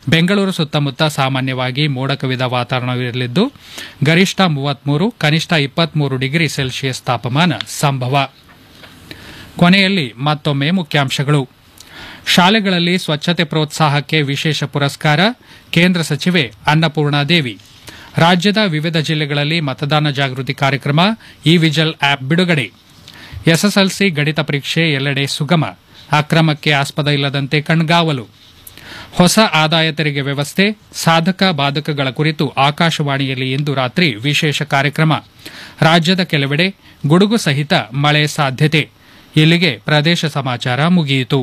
ಬೆಂಗಳೂರು ಸುತ್ತಮುತ್ತ ಸಾಮಾನ್ಯವಾಗಿ ಮೋಡ ಕವಿದ ವಾತಾವರಣವಿರಲಿದ್ದು ಗರಿಷ್ಠ ಮೂವತ್ಮೂರು ಕನಿಷ್ಠ ಇಪ್ಪತ್ಮೂರು ಡಿಗ್ರಿ ಸೆಲ್ಸಿಯಸ್ ತಾಪಮಾನ ಸಂಭವ ಕೊನೆಯಲ್ಲಿ ಮತ್ತೊಮ್ಮೆ ಮುಖ್ಯಾಂಶಗಳು ಶಾಲೆಗಳಲ್ಲಿ ಸ್ವಚ್ಛತೆ ಪ್ರೋತ್ಸಾಹಕ್ಕೆ ವಿಶೇಷ ಪುರಸ್ಕಾರ ಕೇಂದ್ರ ಸಚಿವೆ ಅನ್ನಪೂರ್ಣಾದೇವಿ ರಾಜ್ಯದ ವಿವಿಧ ಜಿಲ್ಲೆಗಳಲ್ಲಿ ಮತದಾನ ಜಾಗೃತಿ ಕಾರ್ಯಕ್ರಮ ಇ ವಿಜಲ್ ಆಪ್ ಬಿಡುಗಡೆ ಎಸ್ಎಸ್ಎಲ್ಸಿ ಗಣಿತ ಪರೀಕ್ಷೆ ಎಲ್ಲೆಡೆ ಸುಗಮ ಅಕ್ರಮಕ್ಕೆ ಆಸ್ಪದ ಇಲ್ಲದಂತೆ ಕಣ್ಗಾವಲು ಹೊಸ ಆದಾಯ ತೆರಿಗೆ ವ್ಯವಸ್ಥೆ ಸಾಧಕ ಬಾಧಕಗಳ ಕುರಿತು ಆಕಾಶವಾಣಿಯಲ್ಲಿ ಇಂದು ರಾತ್ರಿ ವಿಶೇಷ ಕಾರ್ಯಕ್ರಮ ರಾಜ್ಯದ ಕೆಲವೆಡೆ ಗುಡುಗು ಸಹಿತ ಮಳೆ ಸಾಧ್ಯತೆ ಇಲ್ಲಿಗೆ ಪ್ರದೇಶ ಸಮಾಚಾರ ಮುಗಿಯಿತು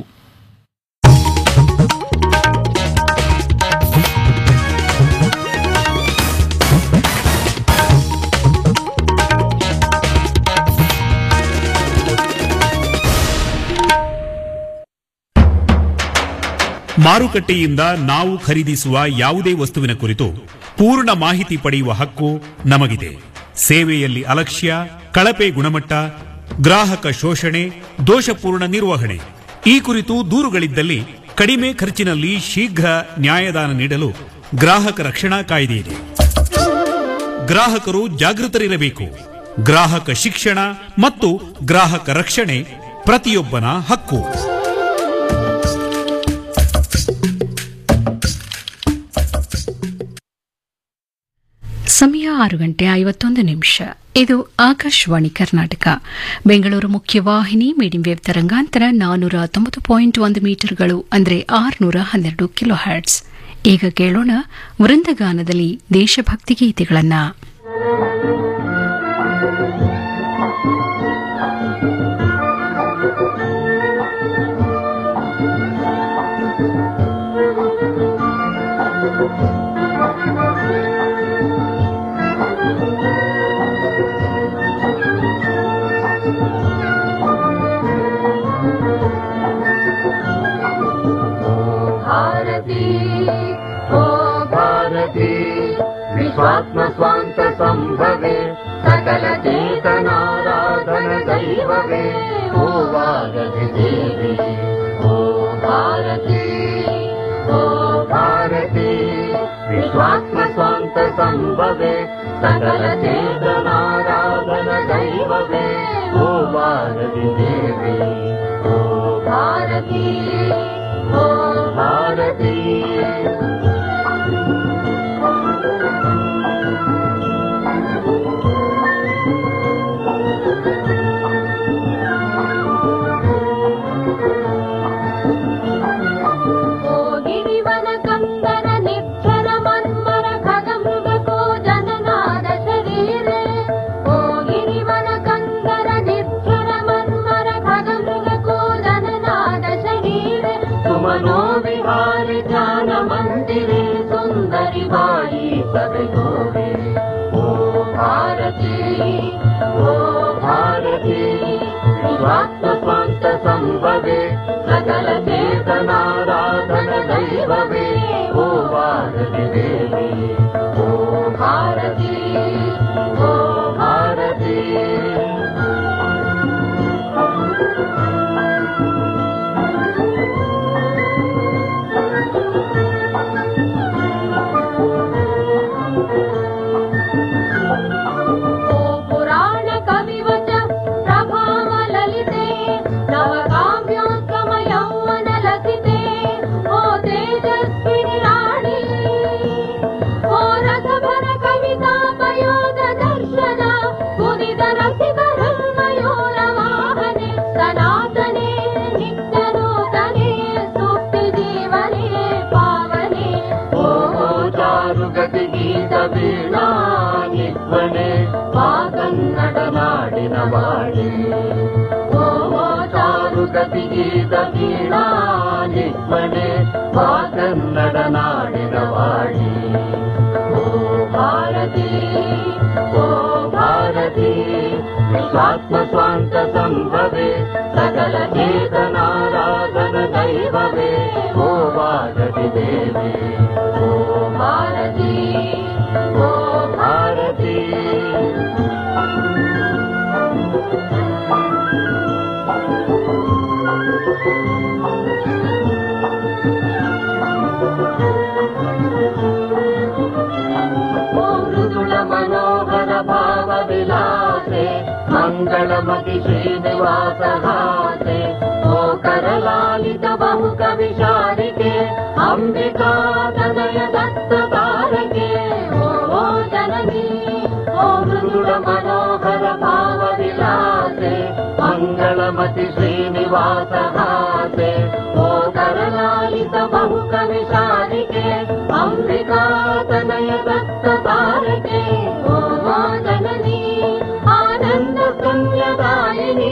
ಮಾರುಕಟ್ಟೆಯಿಂದ ನಾವು ಖರೀದಿಸುವ ಯಾವುದೇ ವಸ್ತುವಿನ ಕುರಿತು ಪೂರ್ಣ ಮಾಹಿತಿ ಪಡೆಯುವ ಹಕ್ಕು ನಮಗಿದೆ ಸೇವೆಯಲ್ಲಿ ಅಲಕ್ಷ್ಯ ಕಳಪೆ ಗುಣಮಟ್ಟ ಗ್ರಾಹಕ ಶೋಷಣೆ ದೋಷಪೂರ್ಣ ನಿರ್ವಹಣೆ ಈ ಕುರಿತು ದೂರುಗಳಿದ್ದಲ್ಲಿ ಕಡಿಮೆ ಖರ್ಚಿನಲ್ಲಿ ಶೀಘ್ರ ನ್ಯಾಯದಾನ ನೀಡಲು ಗ್ರಾಹಕ ರಕ್ಷಣಾ ಕಾಯ್ದೆ ಇದೆ ಗ್ರಾಹಕರು ಜಾಗೃತರಿರಬೇಕು ಗ್ರಾಹಕ ಶಿಕ್ಷಣ ಮತ್ತು ಗ್ರಾಹಕ ರಕ್ಷಣೆ ಪ್ರತಿಯೊಬ್ಬನ ಹಕ್ಕು ಸಮಯ ಆರು ಗಂಟೆ ಐವತ್ತೊಂದು ನಿಮಿಷ ಇದು ಆಕಾಶವಾಣಿ ಕರ್ನಾಟಕ ಬೆಂಗಳೂರು ಮುಖ್ಯವಾಹಿನಿ ಮೀಡಿಯಂ ವೇವ್ ತರಂಗಾಂತರ ನಾನ್ನೂರ ತೊಂಬತ್ತು ಪಾಯಿಂಟ್ ಒಂದು ಮೀಟರ್ಗಳು ಅಂದರೆ ಆರುನೂರ ಹನ್ನೆರಡು ಕಿಲೋ ಹರ್ಟ್ಸ್ ಈಗ ಕೇಳೋಣ ವೃಂದಗಾನದಲ್ಲಿ ದೇಶಭಕ್ತಿ ಗೀತೆಗಳನ್ನು भारती ओ भारती विश्वात्म स्वान्त सम्भवे सकल चेतनाराधन दैववे ओ वारधि देवी ओ भारती ओ भारती विश्वात्म स्वान्त सम्भवे सकल चेतनाराधन दैववे ओ वारधि देवी ओ भारती ओ भारती ओ गिरिवन कन्दर निक्षर मन्मर खगमृगको जननाद शरीरे ओ गिरिवन कन्दर निक्षर मन्मर खगमृगको जननाद शरीरे सुमनो विहारि ज्ञान मन्दिरे सुन्दरि बाई सदयोगे ओ भारती ओ भारती विश्वात्म स्वान्त सम्भवे सकल चेतनाराधन दैववे ओ भारती देवी ओ भारती ओ भारती ओ पुराण कविवच प्रभाव ललिते नवकाव्योत्तम यौवन लसिते ओ तेजस्विनि राणि ओ रसभर कविता पयोद दर्शन मुदित रसिक हृन्मयोर वाहने सनातने नित्यनूतने सुप्ति जीवने पावने ओ ಚಾರುಗತಿ ಗೀತ ವೀಣಾ ನಿತ್ವನೆ ಆ ಕನ್ನಡ ನಾಡಿನ ವಾಡಿ ಓ ಚಾರುಗತಿ ಗೀತ ವೀಣಾ ನಿತ್ವನೆ ಆ ಕನ್ನಡ ನಾಡಿನ ವಾಡಿ ಓ ಭಾರತಿ ಓ ಭಾರತಿ ವಿಶ್ವಾತ್ಮ ಸ್ವಾಂತ ಸಂಭವೆ ಸಕಲ ಚೇತನಾರಾಧನ ದೈವವೇ ಓ ಭಾರತಿ ದೇವಿ ಓ ಭಾರತಿ ಓ ಭಾರತಿ ಮಂಗಳಮತಿ ಶ್ರೀನಿವಾಸ ಹಾಸೆ ಓ ಕರಲಾಲಿತ ಬಹು ಕವಿ ಶಾರಿಕೆ ಅಂಬಿಕಾ ತನಯ ದತ್ತ ತಾರಕೆ ಓ ಓ ಜನನಿ ಓ ಮೃದುಳ ಮನೋಹರ ಭಾವ ವಿಲಾಸೆ ಮಂಗಳಮತಿ ಶ್ರೀನಿವಾಸ ಹಾಸೆ ಓ ಕರಲಾಲಿತ ಬಹು ಕವಿ ಶಾರಿಕೆ ಅಂಬಿಕಾ ತನಯ ದತ್ತ ತಾರಕೆ ಓ ಓ ಜನನಿ ಆನಂದ ಸಂಯದಾಯಿನಿ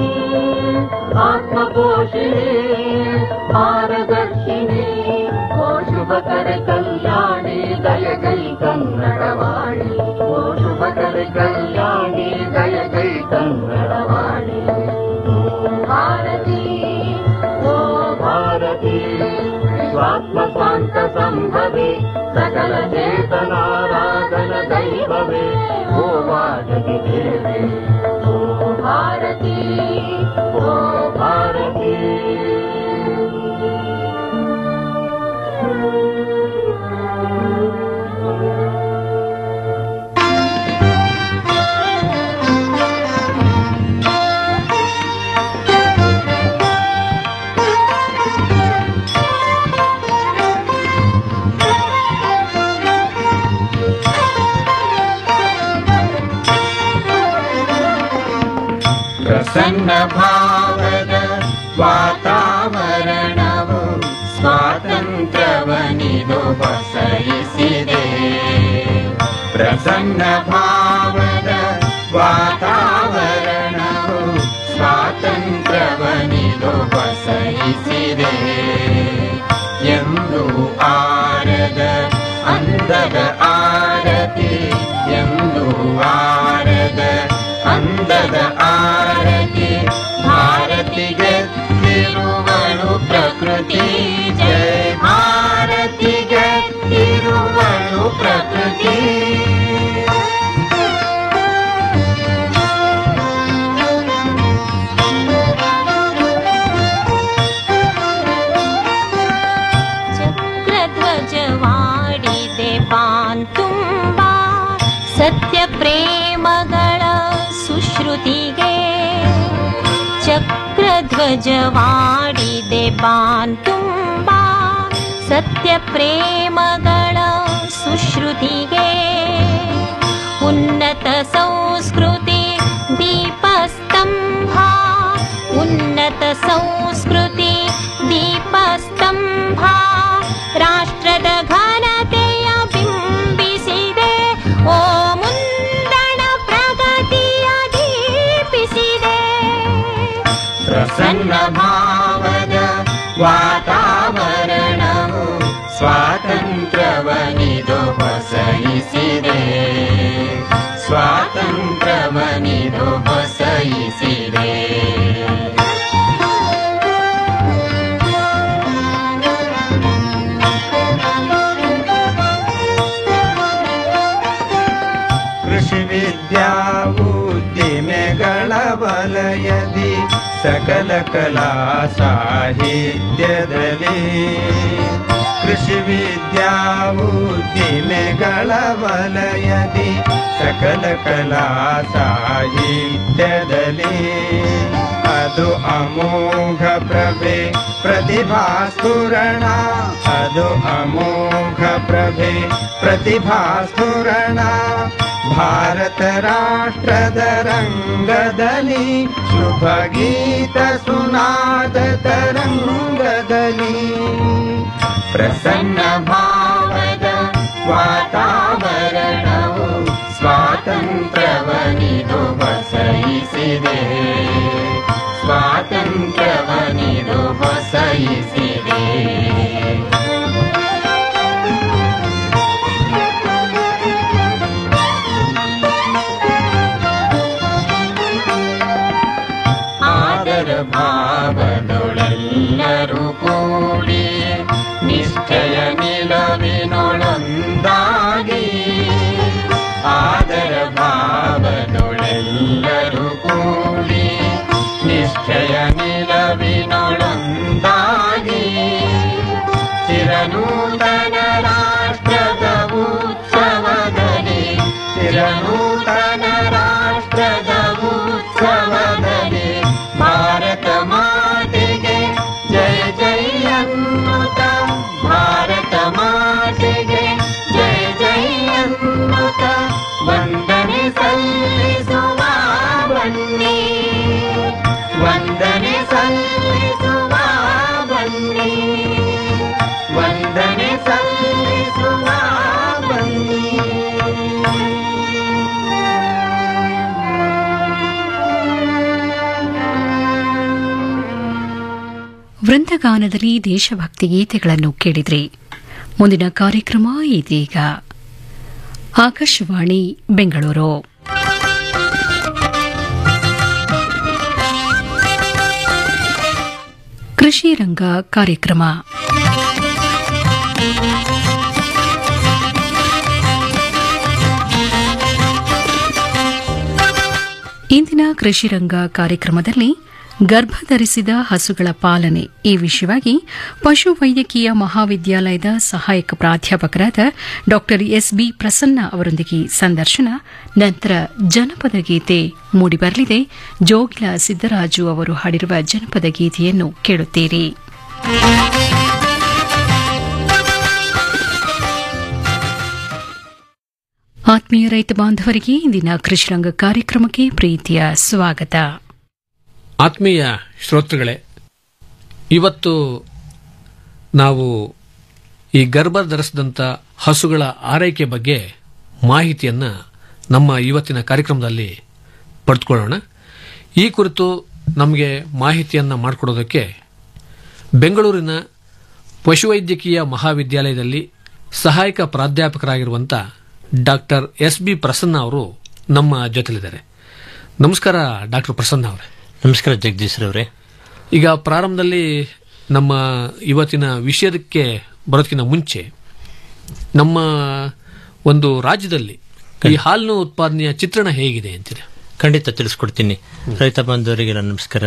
ಆತ್ಮಪೋಷಿಣಿ ಪಾರದರ್ಶಿನಿ ಓ ಶುಭಕರ ಕಲ್ಯಾಣಿ ದಯಗೈ ಕನ್ನಡವಾಣಿ ಓ ಶುಭಕರ ಕಲ್ಯಾಣಿ ದಯಗೈ ಕನ್ನಡವಾಣಿ ಓ ಭಾರತಿ ಓ ಭಾರತಿ ವಿಶ್ವಾತ್ಮ ಸ್ವಾಂತ ಸಂಭವಿ ಸಕಲ ಚೇತನಾರಾಧನ ದೈವವೇ ಓ ವಾಜಗಿ ದೇವಿ ಓ ಭಾರತಿ ಓ ಭಾರತಿ ಪ್ರಸನ್ನ ಭಾವದ ವಾತಾವರಣವು ಸ್ವಾತಂತ್ರ್ಯವನಿದು ಬಸಯಿಸಿದೆ ಪ್ರಸನ್ನ ಭಾವದ ವಾತಾವರಣವು ಸ್ವಾತಂತ್ರ್ಯವನಿದು ಬಸಯಿಸಿದೆ ಎಂದು ಆರದ ಅಂದದ ಆರತಿ ಎಂದು ಆರದ ಅಂದದ ಆರತಿ ಭಾರತಿಗೆ ತಿರುವಳು ಪ್ರಕೃತಿ ಜಯ ಭಾರತಿಗೆ ತಿರುವಳು ಪ್ರಕೃತಿ ಚಕ್ರಧ್ವಜವಾಡಿದೆ ಬಾಂತುಂಬ ಸತ್ಯ ಪ್ರೇಮಗಳ ಸುಶ್ರುತಿಗೆ ಚಕ್ರಧ್ವಜವಾಡಿದೆ ಬಾಂತುಂಬ ಸತ್ಯ ಪ್ರೇಮಗಳ ಸುಶ್ರುತಿಗೆ ಉನ್ನತ ಸಂಸ್ಕೃತಿ ದೀಪಸ್ತಂಭ ಉನ್ನತ ಸಂಸ್ಕೃತಿ ದೀಪಸ್ತಂಭ ರಾಷ್ಟ್ರದ ಘನತೆಯ ಬಿಂಬಿಸಿದೆ ಓ ಮುಂದಣ ಪ್ರಗತಿಯ ದೀಪಿಸಿದೆ ಪ್ರಸನ್ನ ಭಾವದ ವಾತಾವರಣವು ಸ್ವಾತಂತ್ರ್ಯವನಿದು ಬಸಯಿಸಿದೆ ಸ್ವಾತಂತ್ರ್ಯವನಿದು ಬಸಯಿಸಿದೆ ಕೃಷಿ ವಿದ್ಯಾ ಉದ್ದಿಮೆಗಳ ವಲಯದಿ ಸಕಲ ಕಲಾ ಸಾಹಿತ್ಯದಲ್ಲಿ ಕೃಷಿ ವಿದ್ಯಾ ಉದ್ದಿಮೆಗಳ ವಲಯದಿ ಸಕಲ ಕಲಾ ಸಾಹಿತ್ಯದಲ್ಲಿ ಅದು ಅಮೋಘ ಪ್ರಭೆ ಪ್ರತಿಭಾಸ್ಫುರಣ ಅದು ಅಮೋಘ ಪ್ರಭೆ ಪ್ರತಿಭಾಸ್ಫುರಣ ಭಾರತ ರಾಷ್ಟ್ರದ ರಂಗದಲ್ಲಿ ಶುಭ ಗೀತ ಸುನಾದ ತರಂಗದಲ್ಲಿ ಪ್ರಸನ್ನ ಭಾವದ ವಾತಾವರಣವು ಸ್ವಾತಂತ್ರ್ಯವನಿದು ಬಸಯಿಸಿದೆ ಸ್ವಾತಂತ್ರ್ಯವನಿದು ಬಸಯಿಸಿದೆ ಆದರ ಭಾವದೊಳೆಲ್ಲರೂ ಕೂಡಿ ನಿಶ್ಚಯ ನಿಲವಿನೊಳೊಂದಾಗಿ ಆದರ ಭಾವದೊಳೆಲ್ಲರೂ ಕೂಡಿ ನಿಶ್ಚಯ ನಿಲವಿನೊಳೊಂದಾಗಿ ವೃಂದಗಾನದಲ್ಲಿ ದೇಶಭಕ್ತಿ ಗೀತೆಗಳನ್ನು ಕೇಳಿದ್ರಿ ಮುಂದಿನ ಕಾರ್ಯಕ್ರಮ ಇದೀಗ ಆಕಾಶವಾಣಿ ಬೆಂಗಳೂರು ಕೃಷಿ ರಂಗ ಕಾರ್ಯಕ್ರಮ ಇಂದಿನ ಕೃಷಿ ರಂಗ ಕಾರ್ಯಕ್ರಮದಲ್ಲಿ ಗರ್ಭಧರಿಸಿದ ಹಸುಗಳ ಪಾಲನೆ ಈ ವಿಷಯವಾಗಿ ಪಶು ವೈದ್ಯಕೀಯ ಮಹಾವಿದ್ಯಾಲಯದ ಸಹಾಯಕ ಪ್ರಾಧ್ಯಾಪಕರಾದ ಡಾ ಎಸ್ಬಿ ಪ್ರಸನ್ನ ಅವರೊಂದಿಗೆ ಸಂದರ್ಶನ ನಂತರ ಜನಪದ ಗೀತೆ ಮೂಡಿಬರಲಿದೆ ಜೋಗಿಲ ಸಿದ್ದರಾಜು ಅವರು ಹಾಡಿರುವ ಜನಪದ ಗೀತೆಯನ್ನು ಕೇಳುತ್ತೀರಿ ಆತ್ಮೀಯ ರೈತ ಬಾಂಧವರಿಗೆ ಇಂದಿನ ಕೃಷಿರಂಗ ಕಾರ್ಯಕ್ರಮಕ್ಕೆ ಪ್ರೀತಿಯ ಸ್ವಾಗತ ಆತ್ಮೀಯ ಶ್ರೋತೃಗಳೇ ಇವತ್ತು ನಾವು ಈ ಗರ್ಭ ಧರಿಸಿದಂಥ ಹಸುಗಳ ಆರೈಕೆ ಬಗ್ಗೆ ಮಾಹಿತಿಯನ್ನು ನಮ್ಮ ಇವತ್ತಿನ ಕಾರ್ಯಕ್ರಮದಲ್ಲಿ ಪಡೆದುಕೊಳ್ಳೋಣ ಈ ಕುರಿತು ನಮಗೆ ಮಾಹಿತಿಯನ್ನು ಮಾಡಿಕೊಡೋದಕ್ಕೆ ಬೆಂಗಳೂರಿನ ಪಶುವೈದ್ಯಕೀಯ ಮಹಾವಿದ್ಯಾಲಯದಲ್ಲಿ ಸಹಾಯಕ ಪ್ರಾಧ್ಯಾಪಕರಾಗಿರುವಂಥ ಡಾಕ್ಟರ್ ಎಸ್ ಬಿ ಪ್ರಸನ್ನ ಅವರು ನಮ್ಮ ಜೊತೆಲಿದ್ದಾರೆ ನಮಸ್ಕಾರ ಡಾಕ್ಟರ್ ಪ್ರಸನ್ನ ಅವರೇ ನಮಸ್ಕಾರ ಜಗದೀಶ್ರವ್ರೆ ಈಗ ಪ್ರಾರಂಭದಲ್ಲಿ ನಮ್ಮ ಇವತ್ತಿನ ವಿಷಯದಕ್ಕೆ ಬರೋದಕ್ಕಿಂತ ಮುಂಚೆ ನಮ್ಮ ಒಂದು ರಾಜ್ಯದಲ್ಲಿ ಈ ಹಾಲಿನ ಉತ್ಪಾದನೆಯ ಚಿತ್ರಣ ಹೇಗಿದೆ ಅಂತೀರಾ ಖಂಡಿತ ತಿಳಿಸ್ಕೊಡ್ತೀನಿ ರೈತ ಬಾಂಧವರಿಗೆ ನನ್ನ ನಮಸ್ಕಾರ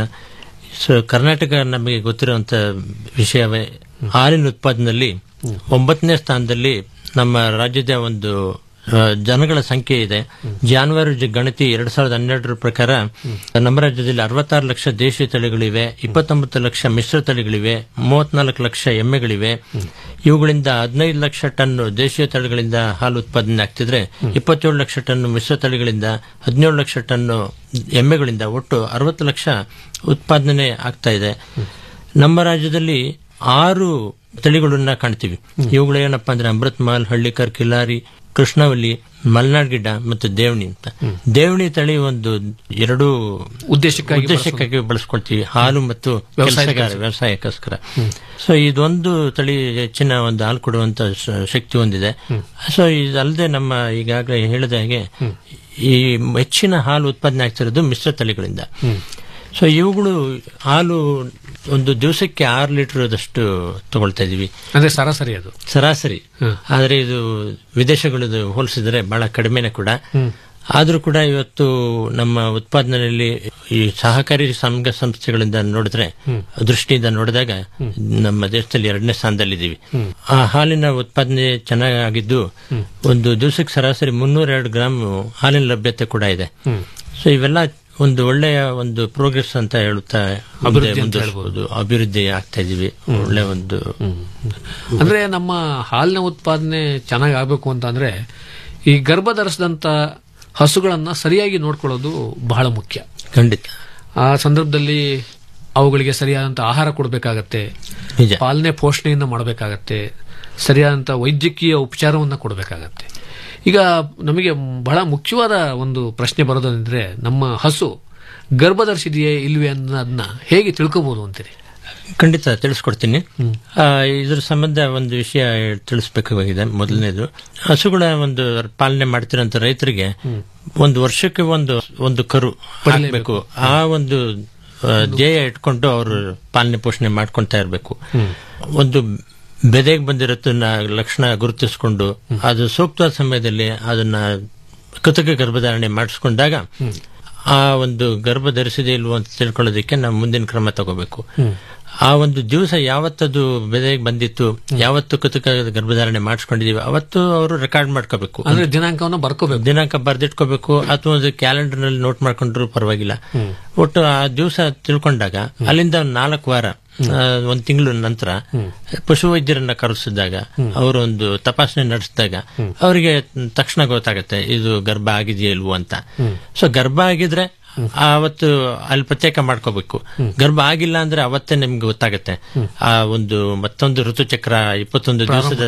ಸೊ ಕರ್ನಾಟಕ ನಮಗೆ ಗೊತ್ತಿರುವಂತ ವಿಷಯವೇ ಹಾಲಿನ ಉತ್ಪಾದನೆಯಲ್ಲಿ ಒಂಬತ್ತನೇ ಸ್ಥಾನದಲ್ಲಿ ನಮ್ಮ ರಾಜ್ಯದ ಒಂದು ಆ, ಜನಗಳ ಸಂಖ್ಯೆ ಇದೆ ಜಾನುವಾರು ಜ- ಗಣತಿ ಎರಡ್ ಸಾವಿರದ ಹನ್ನೆರಡರ ಪ್ರಕಾರ ನಮ್ಮ ರಾಜ್ಯದಲ್ಲಿ ಅರವತ್ತಾರು ಲಕ್ಷ ದೇಶೀಯ ತಳಿಗಳಿವೆ ಇಪ್ಪತ್ತೊಂಬತ್ತು ಲಕ್ಷ ಮಿಶ್ರ ತಳಿಗಳಿವೆ ಮೂವತ್ನಾಲ್ಕು ಲಕ್ಷ ಎಮ್ಮೆಗಳಿವೆ ಇವುಗಳಿಂದ ಹದಿನೈದು ಲಕ್ಷ ಟನ್ ದೇಶೀಯ ತಳಿಗಳಿಂದ ಹಾಲು ಉತ್ಪಾದನೆ ಆಗ್ತಿದ್ರೆ ಇಪ್ಪತ್ತೇಳು ಲಕ್ಷ ಟನ್ ಮಿಶ್ರ ತಳಿಗಳಿಂದ ಹದಿನೇಳು ಲಕ್ಷ ಟನ್ ಎಮ್ಮೆಗಳಿಂದ ಒಟ್ಟು ಅರವತ್ತು ಲಕ್ಷ ಉತ್ಪಾದನೆ ಆಗ್ತಾ ಇದೆ ನಮ್ಮ ರಾಜ್ಯದಲ್ಲಿ ಆರು ತಳಿಗಳನ್ನ ಕಾಣ್ತೀವಿ ಇವುಗಳು ಏನಪ್ಪಾ ಅಂದ್ರೆ ಅಮೃತ್ ಮಹಲ್ ಹಳ್ಳಿಕರ್ ಕಿಲಾರಿ ಕೃಷ್ಣವಲ್ಲಿ ಮಲ್ನಾಡ್ ಗಿಡ್ಡ ಮತ್ತು ದೇವಣಿ ಅಂತ ದೇವಣಿ ತಳಿ ಒಂದು ಎರಡು ಉದ್ದೇಶಕ್ಕಾಗಿ ಉದ್ದೇಶಕ್ಕಾಗಿ ಬಳಸ್ಕೊಳ್ತೀವಿ ಹಾಲು ಮತ್ತು ಕೆಲಸಗಾರ ವ್ಯವಸಾಯಕ್ಕೋಸ್ಕರ ಸೊ ಇದೊಂದು ತಳಿ ಹೆಚ್ಚಿನ ಒಂದು ಹಾಲು ಕೊಡುವಂತ ಶ- ಶಕ್ತಿ ಹೊಂದಿದೆ ಸೊ ಇದಲ್ಲದೆ ನಮ್ಮ ಈಗಾಗಲೇ ಹೇಳಿದ ಹಾಗೆ ಈ ಹೆಚ್ಚಿನ ಹಾಲು ಉತ್ಪಾದನೆ ಆಗ್ತಿರೋದು ಮಿಶ್ರ ತಳಿಗಳಿಂದ ಸೊ ಇವುಗಳು ಹಾಲು ಒಂದು ದಿವಸಕ್ಕೆ ಆರು ಲೀಟರ್ದಷ್ಟು ತಗೊಳ್ತಾ ಇದೀವಿ ಅಂದ್ರೆ ಸರಾಸರಿ ಅದು ಸರಾಸರಿ ಆದ್ರೆ ಇದು ವಿದೇಶಗಳದ್ದು ಹೋಲಿಸಿದ್ರೆ ಬಹಳ ಕಡಿಮೆನೆ ಕೂಡ ಆದ್ರೂ ಕೂಡ ಇವತ್ತು ನಮ್ಮ ಉತ್ಪಾದನೆಯಲ್ಲಿ ಈ ಸಹಕಾರಿ ಸಂಘ ಸಂಸ್ಥೆಗಳಿಂದ ನೋಡಿದ್ರೆ ದೃಷ್ಟಿಯಿಂದ ನೋಡಿದಾಗ ನಮ್ಮ ದೇಶದಲ್ಲಿ ಎರಡನೇ ಸ್ಥಾನದಲ್ಲಿದ್ದೀವಿ ಆ ಹಾಲಿನ ಉತ್ಪಾದನೆ ಚೆನ್ನಾಗಿದ್ದು ಒಂದು ದಿವಸಕ್ಕೆ ಸರಾಸರಿ ಮುನ್ನೂರ ಎರಡು ಗ್ರಾಮ್ ಹಾಲಿನ ಲಭ್ಯತೆ ಕೂಡ ಇದೆ ಸೊ ಇವೆಲ್ಲ ಒಂದು ಒಳ್ಳೆಯ ಒಂದು ಪ್ರೋಗ್ರೆಸ್ ಅಂತ ಹೇಳುತ್ತಾ ಮುಂದೆ ಮುಂದುವರಿಸ್ಬೋದು ಅಭಿವೃದ್ಧಿ ಆಗ್ತಾ ಇದೀವಿ ಒಳ್ಳೆ ಒಂದು ಅಂದ್ರೆ ನಮ್ಮ ಹಾಲಿನ ಉತ್ಪಾದನೆ ಚೆನ್ನಾಗಿ ಆಗಬೇಕು ಅಂತ ಅಂದ್ರೆ ಈ ಗರ್ಭ ಧರಿಸಿದಂತ ಹಸುಗಳನ್ನ ಸರಿಯಾಗಿ ನೋಡ್ಕೊಳ್ಳೋದು ಬಹಳ ಮುಖ್ಯ ಖಂಡಿತ ಆ ಸಂದರ್ಭದಲ್ಲಿ ಅವುಗಳಿಗೆ ಸರಿಯಾದಂತ ಆಹಾರ ಕೊಡಬೇಕಾಗತ್ತೆ ನಿಜ ಪಾಲನೆ ಪೋಷಣೆಯನ್ನು ಮಾಡಬೇಕಾಗತ್ತೆ ಸರಿಯಾದಂತ ವೈದ್ಯಕೀಯ ಉಪಚಾರವನ್ನು ಕೊಡಬೇಕಾಗತ್ತೆ ಈಗ ನಮಗೆ ಬಹಳ ಮುಖ್ಯವಾದ ಒಂದು ಪ್ರಶ್ನೆ ಬರೋದಂದ್ರೆ ನಮ್ಮ ಹಸು ಗರ್ಭ ಧರಿಸಿದೆಯೇ ಇಲ್ವೇ ಅನ್ನೋದನ್ನ ಹೇಗೆ ತಿಳ್ಕೋಬಹುದು ಅಂತೀರಿ ಖಂಡಿತ ತಿಳಿಸ್ಕೊಡ್ತೀನಿ ಆ, ಇದ್ರ ಸಂಬಂಧ ಒಂದು ವಿಷಯ ತಿಳಿಸ್ಬೇಕಾಗಿದೆ ಮೊದಲನೇದು ಹಸುಗಳ ಒಂದು ಪಾಲನೆ ಮಾಡ್ತಿರೋಂಥ ರೈತರಿಗೆ ಒಂದು ವರ್ಷಕ್ಕೆ ಒಂದು ಒಂದು ಕರು ಹಾಕ್ಬೇಕು ಆ ಒಂದು ಆ, ಧ್ಯೇಯ ಇಟ್ಕೊಂಡು ಅವರು ಪಾಲನೆ ಪೋಷಣೆ ಮಾಡ್ಕೊಂತಾ ಇರಬೇಕು ಒಂದು ಬೆದೆಗೆ ಬಂದಿರೋದನ್ನ ಲಕ್ಷಣ ಗುರುತಿಸ್ಕೊಂಡು ಅದು ಸೂಕ್ತವಾದ ಸಮಯದಲ್ಲಿ ಅದನ್ನ ಕೃತಕ ಗರ್ಭಧಾರಣೆ ಮಾಡಿಸ್ಕೊಂಡಾಗ ಆ ಒಂದು ಗರ್ಭ ಧರಿಸಿದೆ ಇಲ್ವೋ ಅಂತ ತಿಳ್ಕೊಳ್ಳೋದಕ್ಕೆ ನಾವು ಮುಂದಿನ ಕ್ರಮ ತಗೋಬೇಕು ಆ ಒಂದು ದಿವಸ ಯಾವತ್ತದು ಬೆದೆಗೆ ಬಂದಿತ್ತು ಯಾವತ್ತು ಕೃತಕ ಗರ್ಭಧಾರಣೆ ಮಾಡಿಸ್ಕೊಂಡಿದೀವಿ ಅವತ್ತು ಅವರು ರೆಕಾರ್ಡ್ ಮಾಡ್ಕೋಬೇಕು ಅಂದ್ರೆ ದಿನಾಂಕವನ್ನು ಬರ್ಕೋಬೇಕು ದಿನಾಂಕ ಬರ್ದಿಟ್ಕೋಬೇಕು ಅಥವಾ ಒಂದು ಕ್ಯಾಲೆಂಡರ್ ನಲ್ಲಿ ನೋಟ್ ಮಾಡ್ಕೊಂಡ್ರು ಪರವಾಗಿಲ್ಲ ಒಟ್ಟು ಆ ದಿವಸ ತಿಳ್ಕೊಂಡಾಗ ಅಲ್ಲಿಂದ ಒಂದ್ ನಾಲ್ಕು ವಾರ ಆ, ಒಂದ್ ತಿಂಗಳು ನಂತರ ಪಶುವೈದ್ಯರನ್ನ ಕರೆಸಿದಾಗ ಅವರು ಒಂದು ತಪಾಸಣೆ ನಡೆಸಿದಾಗ ಅವರಿಗೆ ತಕ್ಷಣ ಗೊತ್ತಾಗತ್ತೆ ಇದು ಗರ್ಭ ಆಗಿದೆಯಾ ಇಲ್ವೋ ಅಂತ ಸೊ ಗರ್ಭ ಆಗಿದ್ರೆ ಅವತ್ತು ಅಲ್ಲಿ ಪ್ರತ್ಯೇಕ ಮಾಡ್ಕೋಬೇಕು ಗರ್ಭ ಆಗಿಲ್ಲ ಅಂದ್ರೆ ಅವತ್ತೇ ನಿಮ್ಗೆ ಗೊತ್ತಾಗತ್ತೆ ಆ ಒಂದು ಮತ್ತೊಂದು ಋತುಚಕ್ರ ಇಪ್ಪತ್ತೊಂದು ದಿವಸದ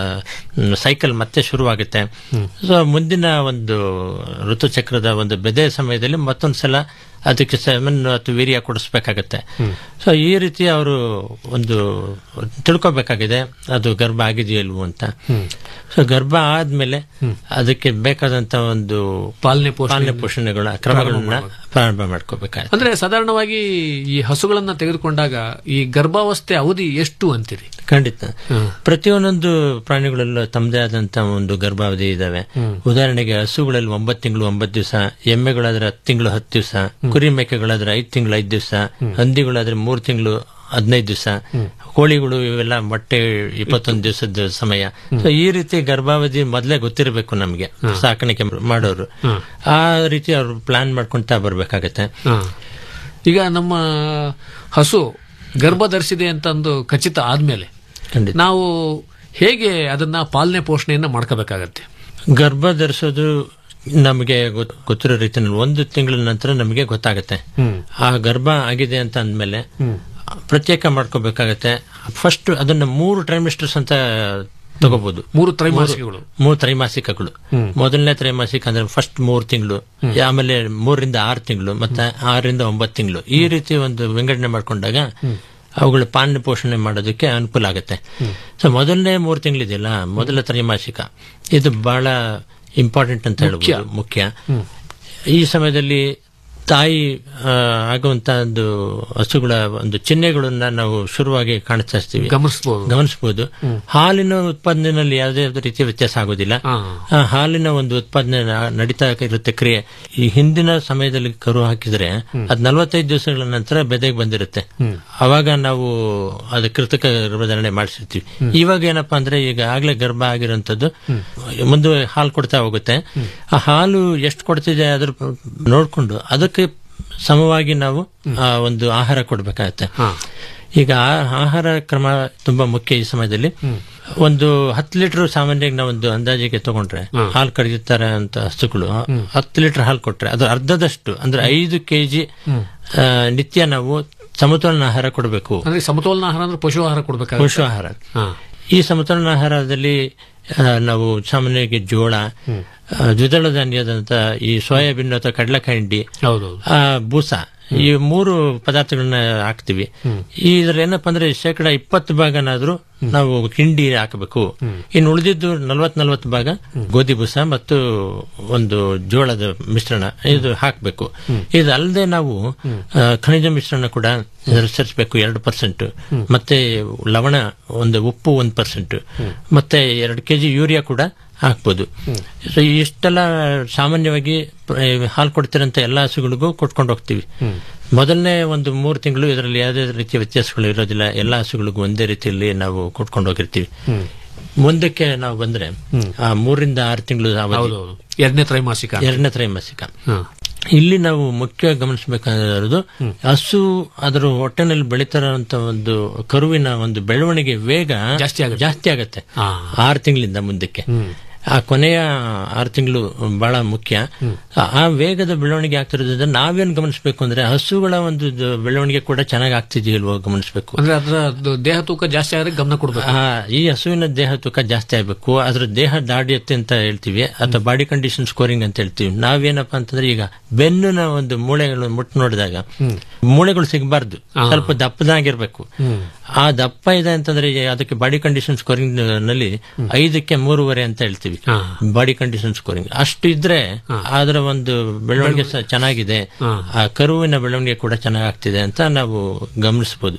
ಸೈಕಲ್ ಮತ್ತೆ ಶುರುವಾಗುತ್ತೆ ಸೊ ಮುಂದಿನ ಒಂದು ಋತುಚಕ್ರದ ಒಂದು ಬೆದೆ ಸಮಯದಲ್ಲಿ ಮತ್ತೊಂದ್ಸಲ ಅದಕ್ಕೆ ಸೆಮನ್ ಅಥವಾ ವೀರ್ಯ ಕೊಡಿಸ್ಬೇಕಾಗತ್ತೆ ಸೊ ಈ ರೀತಿ ಅವರು ಒಂದು ತಿಳ್ಕೊಬೇಕಾಗಿದೆ ಅದು ಗರ್ಭ ಆಗಿದೆಯೋ ಇಲ್ವೋ ಅಂತ ಸೊ ಗರ್ಭ ಆದ್ಮೇಲೆ ಅದಕ್ಕೆ ಬೇಕಾದಂತ ಒಂದು ಪಾಲನೆ ಪೋಷಣೆ ಪಾಲನೆ ಪೋಷಣೆಗಳ ಕ್ರಮಗಳನ್ನ ಪ್ರಾರಂಭ ಮಾಡ್ಕೋಬೇಕಾಗುತ್ತೆ ಅಂದ್ರೆ ಸಾಧಾರಣವಾಗಿ ಈ ಹಸುಗಳನ್ನ ತೆಗೆದುಕೊಂಡಾಗ ಈ ಗರ್ಭಾವಸ್ಥೆ ಅವಧಿ ಎಷ್ಟು ಅಂತೀರಿ ಖಂಡಿತ ಪ್ರತಿಯೊಂದೊಂದು ಪ್ರಾಣಿಗಳಲ್ಲೂ ತಮ್ಮದೇ ಆದಂತ ಒಂದು ಗರ್ಭಾವಧಿ ಇದಾವೆ ಉದಾಹರಣೆಗೆ ಹಸುಗಳಲ್ಲಿ ಒಂಬತ್ತು ತಿಂಗಳು ಒಂಬತ್ತು ದಿವಸ ಎಮ್ಮೆಗಳಾದ್ರೆ ಹತ್ತು ತಿಂಗಳು ಹತ್ತು ದಿವಸ ಕುರಿ ಮೇಕೆಗಳಾದ್ರೆ ಐದು ತಿಂಗಳು ಐದು ದಿವಸ ಹಂದಿಗಳಾದ್ರೆ ಮೂರು ತಿಂಗಳು ಹದಿನೈದು ದಿವಸ ಕೋಳಿಗಳು ಇವೆಲ್ಲ ಮೊಟ್ಟೆ ಇಪ್ಪತ್ತೊಂದು ದಿವಸದ ಸಮಯ ಸೊ ಈ ರೀತಿ ಗರ್ಭಾವಧಿ ಮೊದಲೇ ಗೊತ್ತಿರಬೇಕು ನಮಗೆ ಸಾಕಾಣಿಕೆ ಮಾಡೋರು ಆ ರೀತಿ ಅವ್ರು ಪ್ಲಾನ್ ಮಾಡ್ಕೊಂತಾ ಬರ್ಬೇಕಾಗತ್ತೆ ಹ. ಈಗ ನಮ್ಮ ಹಸು ಗರ್ಭ ಧರಿಸಿದೆ ಅಂತ ಒಂದು ಖಚಿತ ಆದ್ಮೇಲೆ ಖಂಡಿತ ನಾವು ಹೇಗೆ ಅದನ್ನ ಪಾಲನೆ ಪೋಷಣೆಯನ್ನ ಮಾಡ್ಕೋಬೇಕಾಗತ್ತೆ ಗರ್ಭ ಧರಿಸೋದು ನಮಗೆ ಗೊತ್- ಗೊತ್ತಿರೋ ರೀತಿಯಲ್ಲಿ ಒಂದು ತಿಂಗಳ ನಂತರ ನಮಗೆ ಗೊತ್ತಾಗುತ್ತೆ ಆ ಗರ್ಭ ಆಗಿದೆ ಅಂತ ಅಂದ್ಮೇಲೆ ಪ್ರತ್ಯೇಕ ಮಾಡ್ಕೋಬೇಕಾಗತ್ತೆ ಫಸ್ಟ್ ಅದನ್ನ ಮೂರು ಟ್ರೈಮಿಸ್ಟರ್ಸ್ ಅಂತ ತಗೋಬಹುದು ಮೂರು ತ್ರೈಮಾಸಿಕಗಳು ಮೂರು ತ್ರೈಮಾಸಿಕಗಳು ಮೊದಲನೇ ತ್ರೈಮಾಸಿಕ ಅಂದ್ರೆ ಫಸ್ಟ್ ಮೂರು ತಿಂಗಳು ಆಮೇಲೆ ಮೂರರಿಂದ ಆರು ತಿಂಗಳು ಮತ್ತೆ ಆರರಿಂದ ಒಂಬತ್ತು ತಿಂಗಳು ಈ ರೀತಿ ಒಂದು ವಿಂಗಡಣೆ ಮಾಡ್ಕೊಂಡಾಗ ಅವುಗಳ ಪಾಲನೆ ಪೋಷಣೆ ಮಾಡೋದಕ್ಕೆ ಅನುಕೂಲ ಆಗುತ್ತೆ ಸೊ ಮೊದಲನೇ ಮೂರು ತಿಂಗಳಿದೆಯಲ್ಲ ಮೊದಲ ತ್ರೈಮಾಸಿಕ ಇದು ಬಹಳ ಇಂಪಾರ್ಟೆಂಟ್ ಅಂತ ಹೇಳ್ಬೋದು ಮುಖ್ಯ ಈ ಸಮಯದಲ್ಲಿ ತಾಯಿ ಆ, ಆಗುವಂತ ಒಂದು ಹಸುಗಳ ಒಂದು ಚಿಹ್ನೆಗಳನ್ನ ನಾವು ಶುರುವಾಗಿ ಕಾಣಿಸ್ತಾ ಇರ್ತೀವಿ ಗಮನಿಸಬಹುದು ಗಮನಿಸಬಹುದು ಹಾಲಿನ ಉತ್ಪಾದನೆಯಲ್ಲಿ ಯಾವುದೇ ರೀತಿಯ ವ್ಯತ್ಯಾಸ ಆಗೋದಿಲ್ಲ ಆ ಹಾಲಿನ ಒಂದು ಉತ್ಪಾದನೆ ನ- ನಡೀತಾ ಇರುತ್ತೆ ಕ್ರಿಯೆ ಈ ಹಿಂದಿನ ಸಮಯದಲ್ಲಿ ಕರು ಹಾಕಿದ್ರೆ ಅದ್ ನಲವತ್ತೈದು ದಿವಸಗಳ ನಂತರ ಬೆದೆಗೆ ಬಂದಿರುತ್ತೆ ಅವಾಗ ನಾವು ಅದು ಕೃತಕ ಗರ್ಭಧಾರಣೆ ಮಾಡಿಸಿರ್ತೀವಿ ಇವಾಗ ಏನಪ್ಪಾ ಅಂದ್ರೆ ಈಗ ಆಗ್ಲೇ ಗರ್ಭ ಆಗಿರುವಂತದ್ದು ಮುಂದೆ ಹಾಲು ಕೊಡ್ತಾ ಹೋಗುತ್ತೆ ಆ ಹಾಲು ಎಷ್ಟು ಕೊಡ್ತಿದೆ ಅದ್ರ ಪ- ನೋಡ್ಕೊಂಡು ಅದಕ್ಕೆ ಸಮವಾಗಿ ನಾವು ಆ ಒಂದು ಆಹಾರ ಕೊಡ್ಬೇಕಾಗತ್ತೆ ಈಗ ಆ- ಆಹಾರ ಕ್ರಮ ತುಂಬಾ ಮುಖ್ಯ ಈ ಸಮಯದಲ್ಲಿ ಒಂದು ಹತ್ತು ಲೀಟರ್ ಸಾಮಾನ್ಯವಾಗಿ ನಾವು ಒಂದು ಅಂದಾಜಿಗೆ ತಗೊಂಡ್ರೆ ಹಾಲು ಕರೆಯುತ್ತಾರೆ ಅಂತ ಹಸುಗಳು ಹತ್ತು ಲೀಟರ್ ಹಾಲು ಕೊಟ್ರೆ ಅದು ಅರ್ಧದಷ್ಟು ಅಂದ್ರೆ ಐದು ಕೆಜಿ ನಿತ್ಯ ನಾವು ಸಮತೋಲನ ಆಹಾರ ಕೊಡಬೇಕು ಅಂದ್ರೆ ಸಮತೋಲನ ಆಹಾರ ಅಂದ್ರೆ ಪಶು ಆಹಾರ ಕೊಡ್ಬೇಕಾಗುತ್ತೆ ಪಶು ಆಹಾರ ಈ ಸಮತೋಲನ ಆಹಾರದಲ್ಲಿ ಆ, ನಾವು ಸಾಮಾನ್ಯವಾಗಿ ಜೋಳ ಆ, ದ್ವಿದಳ ಧಾನ್ಯದಂತ ಈ ಸೋಯಾಬೀನ್ ಅಥವಾ ಕಡಲೆಕಾಯಿ ಹಿಂಡಿ ಹೌದೌದು ಆ, ಬೂಸ ಈ ಮೂರು ಪದಾರ್ಥಗಳನ್ನ ಹಾಕ್ತಿವಿ ಇದ್ರ ಏನಪ್ಪಾ ಅಂದ್ರೆ ಶೇಕಡ ಇಪ್ಪತ್ತು ಭಾಗನಾದ್ರೂ ನಾವು ಹಿಂಡಿ ಹಾಕಬೇಕು ಇನ್ನು ಉಳಿದಿದ್ದು ನಲ್ವತ್ ನಲ್ವತ್ತು ಭಾಗ ಗೋಧಿ ಬೂಸ ಮತ್ತು ಒಂದು ಜೋಳದ ಮಿಶ್ರಣ ಇದು ಹಾಕಬೇಕು ಇದಲ್ಲದೆ ನಾವು ಆ, ಖನಿಜ ಮಿಶ್ರಣ ಕೂಡ ಸೇರಿಸಬೇಕು ಎರಡು ಪರ್ಸೆಂಟ್ ಮತ್ತೆ ಲವಣ ಒಂದು ಉಪ್ಪು ಒಂದು ಪರ್ಸೆಂಟ್ ಮತ್ತೆ ಎರಡು ಕೆಜಿ ಯೂರಿಯಾ ಕೂಡ ಹಾಕ್ಬೋದು ಸೊ ಇಷ್ಟೆಲ್ಲ ಸಾಮಾನ್ಯವಾಗಿ ಪ್ರ- ಹಾಲು ಕೊಡ್ತಿರಂತ ಎಲ್ಲ ಹಸುಗಳಿಗೂ ಕೊಟ್ಕೊಂಡು ಹೋಗ್ತೀವಿ ಮೊದಲನೇ ಒಂದು ಮೂರು ತಿಂಗಳು ಇದರಲ್ಲಿ ಯಾವುದೇ ರೀತಿಯ ವ್ಯತ್ಯಾಸಗಳು ಇರೋದಿಲ್ಲ ಎಲ್ಲ ಹಸುಗಳಿಗೂ ಒಂದೇ ರೀತಿಯಲ್ಲಿ ನಾವು ಕೊಟ್ಕೊಂಡು ಹೋಗಿರ್ತೀವಿ ಮುಂದಕ್ಕೆ ನಾವು ಬಂದ್ರೆ ಆ ಮೂರಿಂದ ಆರು ತಿಂಗಳು ಅವಧಿ ಹೌದೌದು ಎರಡನೇ ತ್ರೈಮಾಸಿಕ ಎರಡನೇ ತ್ರೈಮಾಸಿಕ ಹ. ಇಲ್ಲಿ ನಾವು ಮುಖ್ಯವಾಗಿ ಗಮನಿಸಬೇಕಾಗಿರೋದು ಹಸು ಅದರ ಹೊಟ್ಟೆನಲ್ಲಿ ಬೆಳೀತಾರಂತ ಒಂದು ಕರುವಿನ ಒಂದು ಬೆಳವಣಿಗೆ ವೇಗ ಜಾಸ್ತಿ ಆಗುತ್ತೆ. ಜಾಸ್ತಿ ಆಗತ್ತೆ ಹಾ. ಆರು ತಿಂಗಳಿಂದ ಮುಂದಕ್ಕೆ ಆ ಕೊನೆಯ ಆರು ತಿಂಗಳು ಬಹಳ ಮುಖ್ಯ ಆ- ಆ ವೇಗದ ಬೆಳವಣಿಗೆ ಆಗ್ತಿರೋದ್ರಿಂದ ನಾವೇನ್ ಗಮನಿಸಬೇಕು ಅಂದ್ರೆ ಹಸುಗಳ ಒಂದು ದ- ಬೆಳವಣಿಗೆ ಕೂಡ ಚೆನ್ನಾಗಿ ಆಗ್ತಿದೆಯಲ್ವೋ ಗಮನಿಸಬೇಕು ಅಂದ್ರೆ ಅದರ ದ- ದೇಹ ತೂಕ ಜಾಸ್ತಿ ಆದ್ರೆ ಗಮನ ಕೊಡ್ಬೇಕು ಆ, ಈ ಹಸುವಿನ ದೇಹ ತೂಕ ಜಾಸ್ತಿ ಆಗ್ಬೇಕು ಅದ್ರ ದೇಹ ದಾಡಿಯತ್ತೆ ಅಂತ ಹೇಳ್ತೀವಿ ಅಥವಾ ಬಾಡಿ ಕಂಡೀಷನ್ ಸ್ಕೋರಿಂಗ್ ಅಂತ ಹೇಳ್ತೀವಿ ನಾವೇನಪ್ಪಾ ಅಂತಂದ್ರೆ ಈಗ ಬೆನ್ನಿನ ಒಂದು ಮೂಳೆಗಳು ಮುಟ್ಟು ನೋಡಿದಾಗ ಮೂಳೆಗಳು ಸಿಗಬಾರ್ದು ಸ್ವಲ್ಪ ದಪ್ಪದಾಗಿರ್ಬೇಕು ಆ ದಪ್ಪ ಇದೆ ಅಂತಂದ್ರೆ ಈಗ ಅದಕ್ಕೆ ಬಾಡಿ ಕಂಡೀಷನ್ ಸ್ಕೋರಿಂಗ್ ನಲ್ಲಿ ಐದಕ್ಕೆ ಮೂರುವರೆ ಅಂತ ಹೇಳ್ತೀವಿ ಬಾಡಿ ಕಂಡೀಷನ್ ಸ್ಕೋರಿಂಗ್ ಅಷ್ಟು ಇದ್ರೆ ಅದರ ಒಂದು ಬೆಳವಣಿಗೆ ಸಹ ಚೆನ್ನಾಗಿದೆ ಆ ಕರುವಿನ ಬೆಳವಣಿಗೆ ಕೂಡ ಚೆನ್ನಾಗಾಗ್ತಿದೆ ಅಂತ ನಾವು ಗಮನಿಸಬಹುದು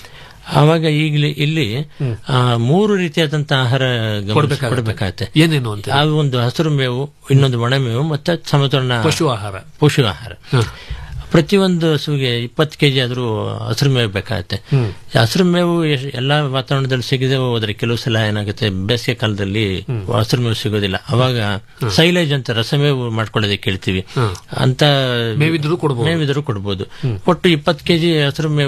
ಆವಾಗ ಈಗಲೇ ಇಲ್ಲಿ ಆ, ಮೂರು ರೀತಿಯಾದಂತಹ ಆಹಾರ ಗಮನಿಸಿ ಕೊಡಬೇಕಾಗತ್ತೆ ಏನೇನು ಅಂತ ಅದು ಒಂದು ಹಸಿರು ಮೇವು ಇನ್ನೊಂದು ಒಣ ಮೇವು ಮತ್ತೆ ಸಮತೋಲನ ಪಶು ಆಹಾರ ಪಶು ಆಹಾರ ಪ್ರತಿಯೊಂದು ಹಸುವಿಗೆ ಇಪ್ಪತ್ತು ಕೆಜಿ ಆದ್ರೂ ಹಸಿರು ಮೇವು ಬೇಕಾಗುತ್ತೆ ಹಸಿರು ಮೇವು ಎಷ್ಟ್- ಎಲ್ಲಾ ವಾತಾವರಣದಲ್ಲಿ ಸಿಗದೆ ಹೋದ್ರೆ ಕೆಲವು ಸಲ ಏನಾಗುತ್ತೆ ಬೇಸಿಗೆ ಕಾಲದಲ್ಲಿ ಹಸಿರು ಮೇವು ಸಿಗೋದಿಲ್ಲ ಅವಾಗ ಸೈಲೇಜ್ ಅಂತ ರಸಮೇವು ಮಾಡ್ಕೊಳ್ಳೋದಕ್ಕೆ ಹೇಳ್ತೀವಿ ಅಂತ ಮೇವಿದ್ರೂ ಕೊಡ್ಬೋದು. ಮೇವಿದ್ರು ಕೊಡ್ಬೋದು ಒಟ್ಟು ಇಪ್ಪತ್ತು ಕೆಜಿ ಹಸಿರು ಮೇವು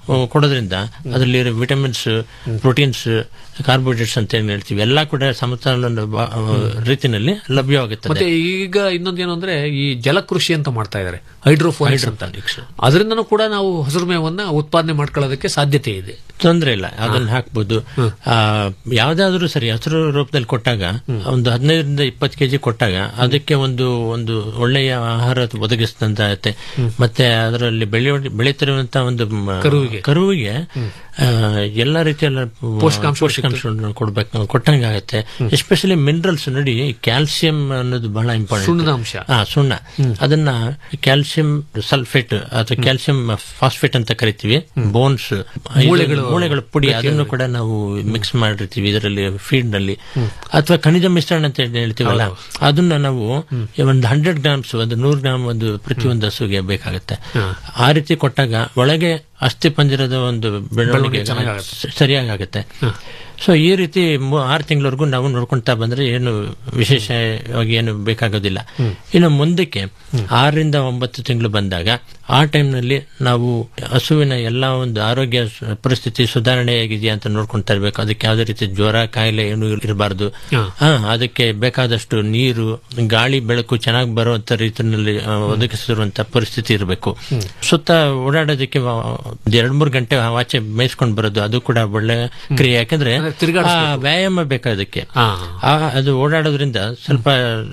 ಕೊಡೋದ್ರಿಂದ ಅದರಲ್ಲಿ ವಿಟಮಿನ್ಸ್ ಪ್ರೋಟೀನ್ಸ್ ಕಾರ್ಬೋಹೈಡ್ರೇಟ್ಸ್ ಅಂತ ಏನ್ ಹೇಳ್ತೀವಿ ಎಲ್ಲ ಕೂಡ ಸಮತೋಲನ ಬ- ರೀತಿನಲ್ಲಿ ಲಭ್ಯವಾಗುತ್ತದೆ ಮತ್ತೆ ಈಗ ಇನ್ನೊಂದೇನು ಅಂದ್ರೆ ಈ ಜಲಕೃಷಿ ಅಂತ ಮಾಡ್ತಾ ಇದ್ದಾರೆ ಹೈಡ್ರೋಫೋನಿಕ್ಸ್ ಅಂತ ಅದರಿಂದನೂ ಕೂಡ ನಾವು ಹಸಿರು ಮೇವನ್ನ ಉತ್ಪಾದನೆ ಮಾಡ್ಕೊಳ್ಳೋದಕ್ಕೆ ಸಾಧ್ಯತೆ ಇದೆ ತೊಂದ್ರೆ ಇಲ್ಲ ಅದನ್ನ ಹಾಕ್ಬೋದು ಆ, ಯಾವ್ದಾದ್ರೂ ಸರಿ ಹಸಿರು ರೂಪದಲ್ಲಿ ಕೊಟ್ಟಾಗ ಒಂದು ಹದಿನೈದರಿಂದ ಇಪ್ಪತ್ತು ಕೆಜಿ ಕೊಟ್ಟಾಗ ಅದಕ್ಕೆ ಒಂದು ಒಂದು ಒಳ್ಳೆಯ ಆಹಾರ ಒದಗಿಸಿದಂತಾಗತ್ತೆ ಮತ್ತೆ ಅದರಲ್ಲಿ ಬೆಳೆ ಬೆಳೀತಿರುವಂತ ಒಂದು ಮ- ಕರುವಿಗೆ. ಕರುವಿಗೆ ಆ, ಎಲ್ಲ ರೀತಿಯ ಪೋಷಕಾಂಶ ಪೋಷಕಾಂಶಗಳನ್ನು ಕೊಡ್ಬೇಕು ಕೊಟ್ಟಂಗೆ ಆಗುತ್ತೆ ಎಸ್ಪೆಷಲಿ ಮಿನರಲ್ಸ್ ನೋಡಿ ಕ್ಯಾಲ್ಸಿಯಂ ಅನ್ನೋದು ಬಹಳ ಇಂಪಾರ್ಟೆಂಟ್ ಸುಣ್ಣದ ಅಂಶ. ಹಾ ಸುಣ್ಣ ಅದನ್ನ ಕ್ಯಾಲ್ಸಿಯಂ ಸಲ್ಫೇಟ್ ಅಥವಾ ಕ್ಯಾಲ್ಸಿಯಂ ಫಾಸ್ಫೇಟ್ ಅಂತ ಕರಿತೀವಿ ಬೋನ್ಸ್ ಮೂಳೆಗಳು- ಮೂಳೆಗಳ ಪುಡಿ ಅದನ್ನು ಕೂಡ ನಾವು ಮಿಕ್ಸ್ ಮಾಡಿರ್ತೀವಿ ಇದರಲ್ಲಿ ಫೀಡ್ ನಲ್ಲಿ ಅಥವಾ ಖನಿಜ ಮಿಶ್ರಣ ಅಂತ ಏನ್ ಹೇಳ್ತೀವಲ್ಲ ಅದನ್ನ ನಾವು ಒಂದು ಹಂಡ್ರೆಡ್ ಗ್ರಾಮ್ಸ್ ಒಂದು ನೂರು ಗ್ರಾಮ್ ಒಂದು ಪ್ರತಿಯೊಂದು ಹಸುಗೆ ಬೇಕಾಗುತ್ತೆ ಆ ರೀತಿ ಕೊಟ್ಟಾಗ ಒಳಗೆ ಅಸ್ಥಿ ಪಂಜರದ ಒಂದು ಬೆಳವಣಿಗೆ ಸ- ಸರಿಯಾಗಿ ಆಗುತ್ತೆ ಸೊ ಈ ರೀತಿ ಮೂ- ಆರು ತಿಂಗಳವರೆಗೂ ನಾವು ನೋಡ್ಕೊಂತಾ ಬಂದ್ರೆ ಏನು ವಿಶೇಷವಾಗಿ ಏನು ಬೇಕಾಗೋದಿಲ್ಲ ಇನ್ನು ಮುಂದಕ್ಕೆ ಆರರಿಂದ ಒಂಬತ್ತು ತಿಂಗಳು ಬಂದಾಗ ಆ ಟೈಮ್ನಲ್ಲಿ ನಾವು ಹಸುವಿನ ಎಲ್ಲ ಒಂದು ಆರೋಗ್ಯ ಸ- ಪರಿಸ್ಥಿತಿ ಸುಧಾರಣೆಯಾಗಿದೆಯಾ ಅಂತ ನೋಡ್ಕೊಂತಾ ಇರ್ಬೇಕು ಅದಕ್ಕೆ ಯಾವುದೇ ರೀತಿ ಜ್ವರ ಕಾಯಿಲೆ ಏನು ಇರಬಾರ್ದು ಹಾ ಅದಕ್ಕೆ ಬೇಕಾದಷ್ಟು ನೀರು ಗಾಳಿ ಬೆಳಕು ಚೆನ್ನಾಗಿ ಬರುವಂತ ರೀತಿಯಲ್ಲಿ ಆ, ಒದಗಿಸಿರುವಂತ ಪರಿಸ್ಥಿತಿ ಇರಬೇಕು ಸುತ್ತ ಓಡಾಡೋದಕ್ಕೆ ವ- ಒಂದ್ ಎರಡ್ ಮೂರು ಗಂಟೆ ಆಚೆ ಮೇಯಿಸ್ಕೊಂಡು ಬರೋದು ಅದು ಕೂಡ ಒಳ್ಳೆ ಕ್ರಿಯೆ ಯಾಕಂದ್ರೆ ಆ, ವ್ಯಾಯಾಮ ಬೇಕು ಅದಕ್ಕೆ ಆ, ಅದು ಓಡಾಡೋದ್ರಿಂದ ಸ್ವಲ್ಪ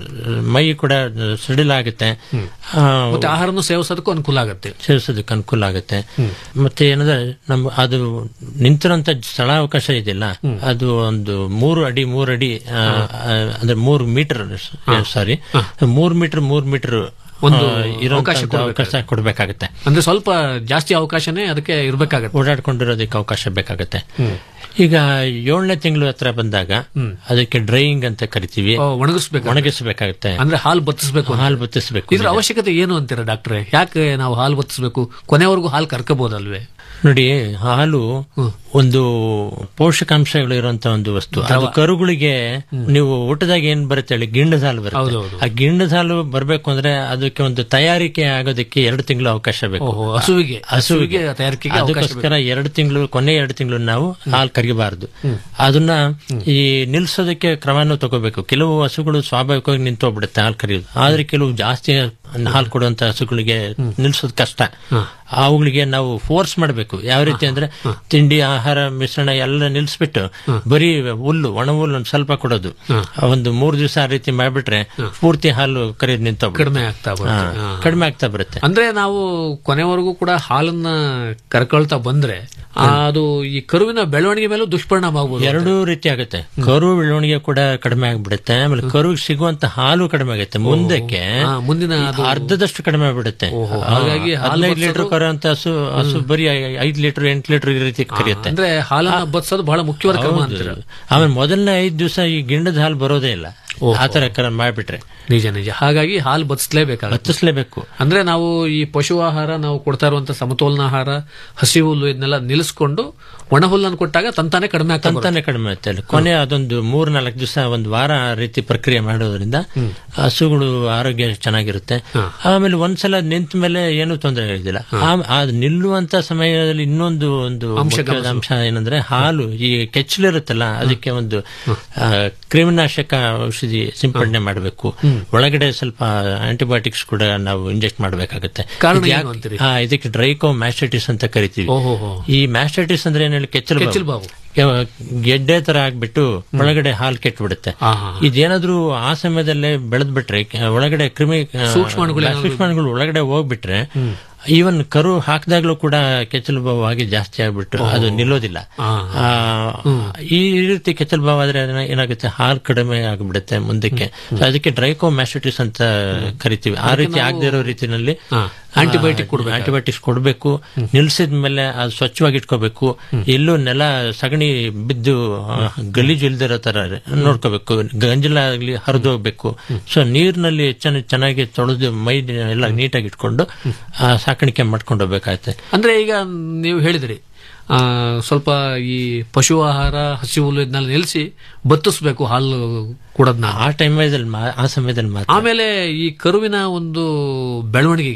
ಮೈ ಕೂಡ ಸಡಿಲ ಆಗುತ್ತೆ ಆ, ಮತ್ತೆ ಆಹಾರನು ಸೇವಿಸೋದಕ್ಕೂ ಅನುಕೂಲ ಆಗುತ್ತೆ ಸೇವಿಸೋದಕ್ಕೆ ಅನುಕೂಲ ಆಗುತ್ತೆ ಮತ್ತೆ ಏನಂದ್ರೆ ನಮ್ಮ ಅದು ನಿಂತಿರೋಂತ ಸ್ಥಳಾವಕಾಶ ಇದೆಯಲ್ಲ ಅದು ಒಂದು ಮೂರು ಅಡಿ ಮೂರು ಅಡಿ ಆ, ಆ, ಅಂದ್ರೆ ಮೂರು ಮೀಟರ್ ಸಾರಿ ಮೂರು ಮೀಟರ್ ಮೂರು ಮೀಟರ್ ಒಂದು ಇರೋಂಥ ಅವಕಾಶ ಅವಕಾಶ ಕೊಡಬೇಕಾಗುತ್ತೆ ಅಂದ್ರೆ ಸ್ವಲ್ಪ ಜಾಸ್ತಿ ಅವಕಾಶನೇ ಅದಕ್ಕೆ ಇರ್ಬೇಕಾಗತ್ತೆ ಓಡಾಡ್ಕೊಂಡಿರೋದಕ್ಕೆ ಅವಕಾಶ ಬೇಕಾಗುತ್ತೆ ಈಗ ಏಳನೇ ತಿಂಗಳು ಹತ್ರ ಬಂದಾಗ ಅದಕ್ಕೆ ಡ್ರೈಯಿಂಗ್ ಅಂತ ಕರಿತೀವಿ ಓ, ಒಣಗಿಸ್ಬೇಕು ಒಣಗಿಸಬೇಕಾಗುತ್ತೆ ಅಂದ್ರೆ ಹಾಲು ಬತ್ತಿಸ್ಬೇಕು ಹಾಲು ಬತ್ತಿಸ್ಬೇಕು ಇದ್ರ ಅವಶ್ಯಕತೆ ಏನು ಅಂತೀರಾ ಡಾಕ್ಟ್ರೆ ಯಾಕೆ ನಾವು ಹಾಲು ಬತ್ತಿಸ್ಬೇಕು ಕೊನೆವರೆಗೂ ಹಾಲು ಕರ್ಕೋಬಹುದಲ್ವೇ ನೋಡಿ ಹಾಲು ಒಂದು ಪೋಷಕಾಂಶಗಳು ಇರುವಂತ ಒಂದು ವಸ್ತು ಅದು ಕರುಗಳಿಗೆ ನೀವು ಊಟದಾಗ ಏನ್ ಬರುತ್ತೆ ಹೇಳಿ ಗಿಣ್ಣದ ಹಾಲು ಬರುತ್ತೆ ಆ ಗಿಣ್ಣದ ಹಾಲು ಬರ್ಬೇಕು ಅಂದ್ರೆ ಅದಕ್ಕೆ ಒಂದು ತಯಾರಿಕೆ ಆಗೋದಕ್ಕೆ ಎರಡು ತಿಂಗಳು ಅವಕಾಶ ಬೇಕು ಓಹೋ, ಹಸುವಿಗೆ ಹಸುವಿಗೆ ಹಸುವಿಗೆ ತಯಾರಿಕೆಗೆ ಅವಕಾಶ ಅದಕ್ಕೋಸ್ಕರ ಎರಡು ತಿಂಗಳು ಕೊನೆ ಎರಡು ತಿಂಗಳು ನಾವು ಹಾಲು ಕರಿಬಾರದು ಅದನ್ನ ಈ ನಿಲ್ಸೋದಕ್ಕೆ ಕ್ರಮನೂ ತಗೋಬೇಕು ಕೆಲವು ಹಸುಗಳು ಸ್ವಾಭಾವಿಕವಾಗಿ ನಿಂತೋಗ್ಬಿಡುತ್ತೆ ಹಾಲು ಕರಿಯೋದು ಆದ್ರೆ ಕೆಲವು ಜಾಸ್ತಿ ಹಾಲು ಕೊಡುವಂತ ಹಸುಗಳಿಗೆ ನಿಲ್ಸೋದು ಕಷ್ಟ ಅವುಗಳಿಗೆ ನಾವು ಫೋರ್ಸ್ ಮಾಡಬೇಕು ಯಾವ ರೀತಿ ಅಂದ್ರೆ ತಿಂಡಿ ಆಹಾರ ಮಿಶ್ರಣ ಎಲ್ಲ ನಿಲ್ಸ್ಬಿಟ್ಟು ಬರೀ ಹುಲ್ಲು ಒಣ ಹುಲ್ಲು ಒಂದ್ ಸ್ವಲ್ಪ ಕೊಡೋದು ಒಂದು ಮೂರ್ ದಿವಸ ಆ ರೀತಿ ಮಾಡ್ಬಿಟ್ರೆ ಪೂರ್ತಿ ಹಾಲು ಕರಿಯೋದು ನಿಂತೋಗ್ಬಿಡುತ್ತೆ ಕಡಿಮೆ ಆಗ್ತಾ ಬರುತ್ತೆ. ಹಾ, ಹಾ. ಕಡಿಮೆ ಆಗ್ತಾ ಬರುತ್ತೆ ಅಂದ್ರೆ ನಾವು ಕೊನೆವರೆಗೂ ಕೂಡ ಹಾಲನ್ನ ಕರ್ಕೊಳ್ತಾ ಬಂದ್ರೆ ಆ, ಅದು ಈ ಕರುವಿನ ಬೆಳವಣಿಗೆ ಮೇಲೂ ದುಷ್ಪರಿಣಾಮ ಆಗ್ಬೋದು ಎರಡೂ ರೀತಿ ಆಗುತ್ತೆ ಕರು ಬೆಳವಣಿಗೆ ಕೂಡ ಕಡಿಮೆ ಆಗ್ಬಿಡುತ್ತೆ ಆಮೇಲೆ ಕರುಗೆ ಸಿಗುವಂತ ಹಾಲು ಕಡಿಮೆ ಆಗುತ್ತೆ ಮುಂದಕ್ಕೆ ಹಾ, ಮುಂದಿನ ಅದು- ಅರ್ಧದಷ್ಟು ಕಡಿಮೆ ಆಗ್ಬಿಡುತ್ತೆ ಹಾಗಾಗಿ ಹಾಲು ಹದಿನೈದು ಲೀಟರ್ ಬತ್ಸೋದು- ಕರು ಅಂತ ಹಸು ಹಸು ಬರೀ ಐದ್ ಲೀಟರ್ ಎಂಟು ಲೀಟರ್ ಈ ರೀತಿ ಕರಿಯುತ್ತೆ ಅಂದ್ರೆ ಹಾಲನ್ನ ಬತ್ಸೋದು ಬಹಳ ಮುಖ್ಯವಾದ ಕ್ರಮ ಹೌದು. ಅಂತೀರ ಆಮೇಲೆ ಮೊದಲನೇ ಐದ್ ದಿವಸ ಈ ಗಿಣ್ಣದ ಹಾಲು ಬರೋದೇ ಇಲ್ಲ ಆತರ ಕ್ರಮ ಮಾಡ್ಬಿಟ್ರೆ ನಿಜ ನಿಜ ಹಾಗಾಗಿ ಹಾಲು ಬತ್ಸ್ಲೇಬೇಕಾಗುತ್ತೆ ಹತ್ತಿಸ್ಲೇಬೇಕು ಅಂದ್ರೆ ನಾವು ಈ ಪಶು ಆಹಾರ ನಾವು ಕೊಡ್ತಾ ಇರುವಂತ ಸಮತೋಲನ ಆಹಾರ ಹಸಿ ಹುಲ್ಲು ಇದನ್ನೆಲ್ಲ ನಿಲ್ಲಿಸ್ಕೊಂಡು ಒಣ ಹುಲ್ಲನ್ನು ಕೊಟ್ಟಾಗ ತಂತಾನೆ ಕಡಿಮೆ ಆಗ್ತಾ ಬರುತ್ತೆ. ತಂತಾನೆ ಕಡಿಮೆ ಆಗುತ್ತೆ ಅಲ್ಲಿ ಕೊನೆ ಅದೊಂದು ಮೂರ್ ನಾಲ್ಕು ದಿವಸ ಒಂದು ವಾರ ಆ ರೀತಿ ಪ್ರಕ್ರಿಯೆ ಮಾಡೋದ್ರಿಂದ ಹಸುಗಳು ಆರೋಗ್ಯ ಚೆನ್ನಾಗಿರುತ್ತೆ ಆಮೇಲೆ ಒಂದ್ಸಲ ನಿಂತ ಮೇಲೆ ಏನು ತೊಂದರೆ ಇರೋದಿಲ್ಲ ಆ- ಆ ನಿಲ್ಲುವಂತ ಸಮಯದಲ್ಲಿ ಇನ್ನೊಂದು ಒಂದು ಮುಖ್ಯವಾದ ಅಂಶ ಏನಂದ್ರೆ ಹಾಲು ಈ ಕೆಚ್ಚಲಿರುತ್ತಲ್ಲ ಅದಕ್ಕೆ ಒಂದು ಆ, ಕ್ರಿಮಿನಾಶಕ ಔಷಧಿ ಸಿಂಪಡಣೆ ಮಾಡಬೇಕು ಒಳಗಡೆ ಸ್ವಲ್ಪ ಆಂಟಿಬಯೋಟಿಕ್ಸ್ ಕೂಡ ನಾವು ಇಂಜೆಕ್ಟ್ ಮಾಡಬೇಕಾಗುತ್ತೆ ಕಾರಣ ಏನು ಅಂತೀರಿ? ಇದಕ್ಕೆ ಡ್ರೈಕೋ ಮ್ಯಾಸ್ಟೈಟಿಸ್ ಅಂತ ಕರಿತೀವಿ ಓಹೋ ಈ ಮ್ಯಾಸ್ಟೈಟಿಸ್ ಅಂದ್ರೆ ಏನ್ ಹೇಳಿ ಕೆಚ್ಚಲು ಕೆಚ್ಚಲು ಬಾವು. ಬಾವು. ಯಾವ- ಗೆಡ್ಡೆ ತರ ಆಗ್ಬಿಟ್ಟು ಒಳಗಡೆ ಹಾಲು ಕೆಟ್ಬಿಡುತ್ತೆ ಇದೇನಾದ್ರೂ ಆ ಸಮಯದಲ್ಲೇ ಬೆಳೆದ್ ಬಿಟ್ರೆ ಕೆ- ಒಳಗಡೆ ಕ್ರಿಮಿ ಆ, ಸೂಕ್ಷ್ಮಾಣುಗಳು ಏನಾದ್ರು- ಸೂಕ್ಷ್ಮಾಣುಗಳು ಒಳಗಡೆ ಹೋಗ್ಬಿಟ್ರೆ ಈವನ್ ಕರು ಹಾಕಿದಾಗ್ಲೂ ಕೂಡ ಕೆಚ್ಚಲು ಬಾವು ಆಗಿ ಜಾಸ್ತಿ ಆಗ್ಬಿಟ್ಟು ಅದು ನಿಲ್ಲೋದಿಲ್ಲ ಆ, ಈ ರೀತಿ ಕೆಚ್ಚಲು ಬಾವು ಆದ್ರೆ ಅದನ್ನ ಏನಾಗುತ್ತೆ ಹಾಲು ಕಡಿಮೆ ಆಗ್ಬಿಡುತ್ತೆ ಮುಂದಕ್ಕೆ So ಅದಕ್ಕೆ ಡ್ರೈಕೋ ಮ್ಯಾಸ್ಟಿಟಿಸ್ ಅಂತ ಕರಿತೀವಿ ಆ ರೀತಿ ಆಗದೆ ಇರೋ ರೀತಿನಲ್ಲಿ ಆಂಟಿಬಯೋಟಿಕ್ ಕೊಡ್ಬೇಕು. ಆಂಟಿಬಯೋಟಿಕ್ಸ್ ಕೊಡಬೇಕು ನಿಲ್ಸಿದ ಮೇಲೆ ಅದು ಸ್ವಚ್ಛವಾಗಿ ಇಟ್ಕೋಬೇಕು ಎಲ್ಲೂ ನೆಲ ಸಗಣಿ ಬಿದ್ದು ಆ, ಗಲೀಜು ಇಲ್ದಿರೋ ತರ ನೋಡ್ಕೋಬೇಕು ಗಂಜಲ ಆಗ್ಲಿ ಹರಿದು ಹೋಗ್ಬೇಕು ಸೊ ನೀರಿನಲ್ಲಿ ಚೆನ್ನ- ಚೆನ್ನಾಗಿ ತೊಳೆದು ಮೈ ಎಲ್ಲ ನೀಟಾಗಿ ಇಟ್ಕೊಂಡು ಆ, ಸಾಕಾಣಿಕೆ ಮಾಡ್ಕೊಂಡು ಹೋಗ್ಬೇಕಾಗತ್ತೆ ಅಂದ್ರೆ ಈಗ ನೀವು ಹೇಳಿದ್ರಿ ಆ, ಸ್ವಲ್ಪ ಈ ಪಶು ಆಹಾರ ಹಸಿ ಹುಲ್ಲು ಇದನ್ನೆಲ್ಲ ನಿಲ್ಲಿಸಿ ಬತ್ತಿಸ್ಬೇಕು ಹಾಲು ಕೊಡೋದನ್ನ ಆ ಟೈಮಲ್ಲಿ ಆ ಸಮಯದಲ್ಲಿ ಮಾತ್ರ ಆಮೇಲೆ ಈ ಕರುವಿನ ಒಂದು ಬೆಳವಣಿಗೆಗೆ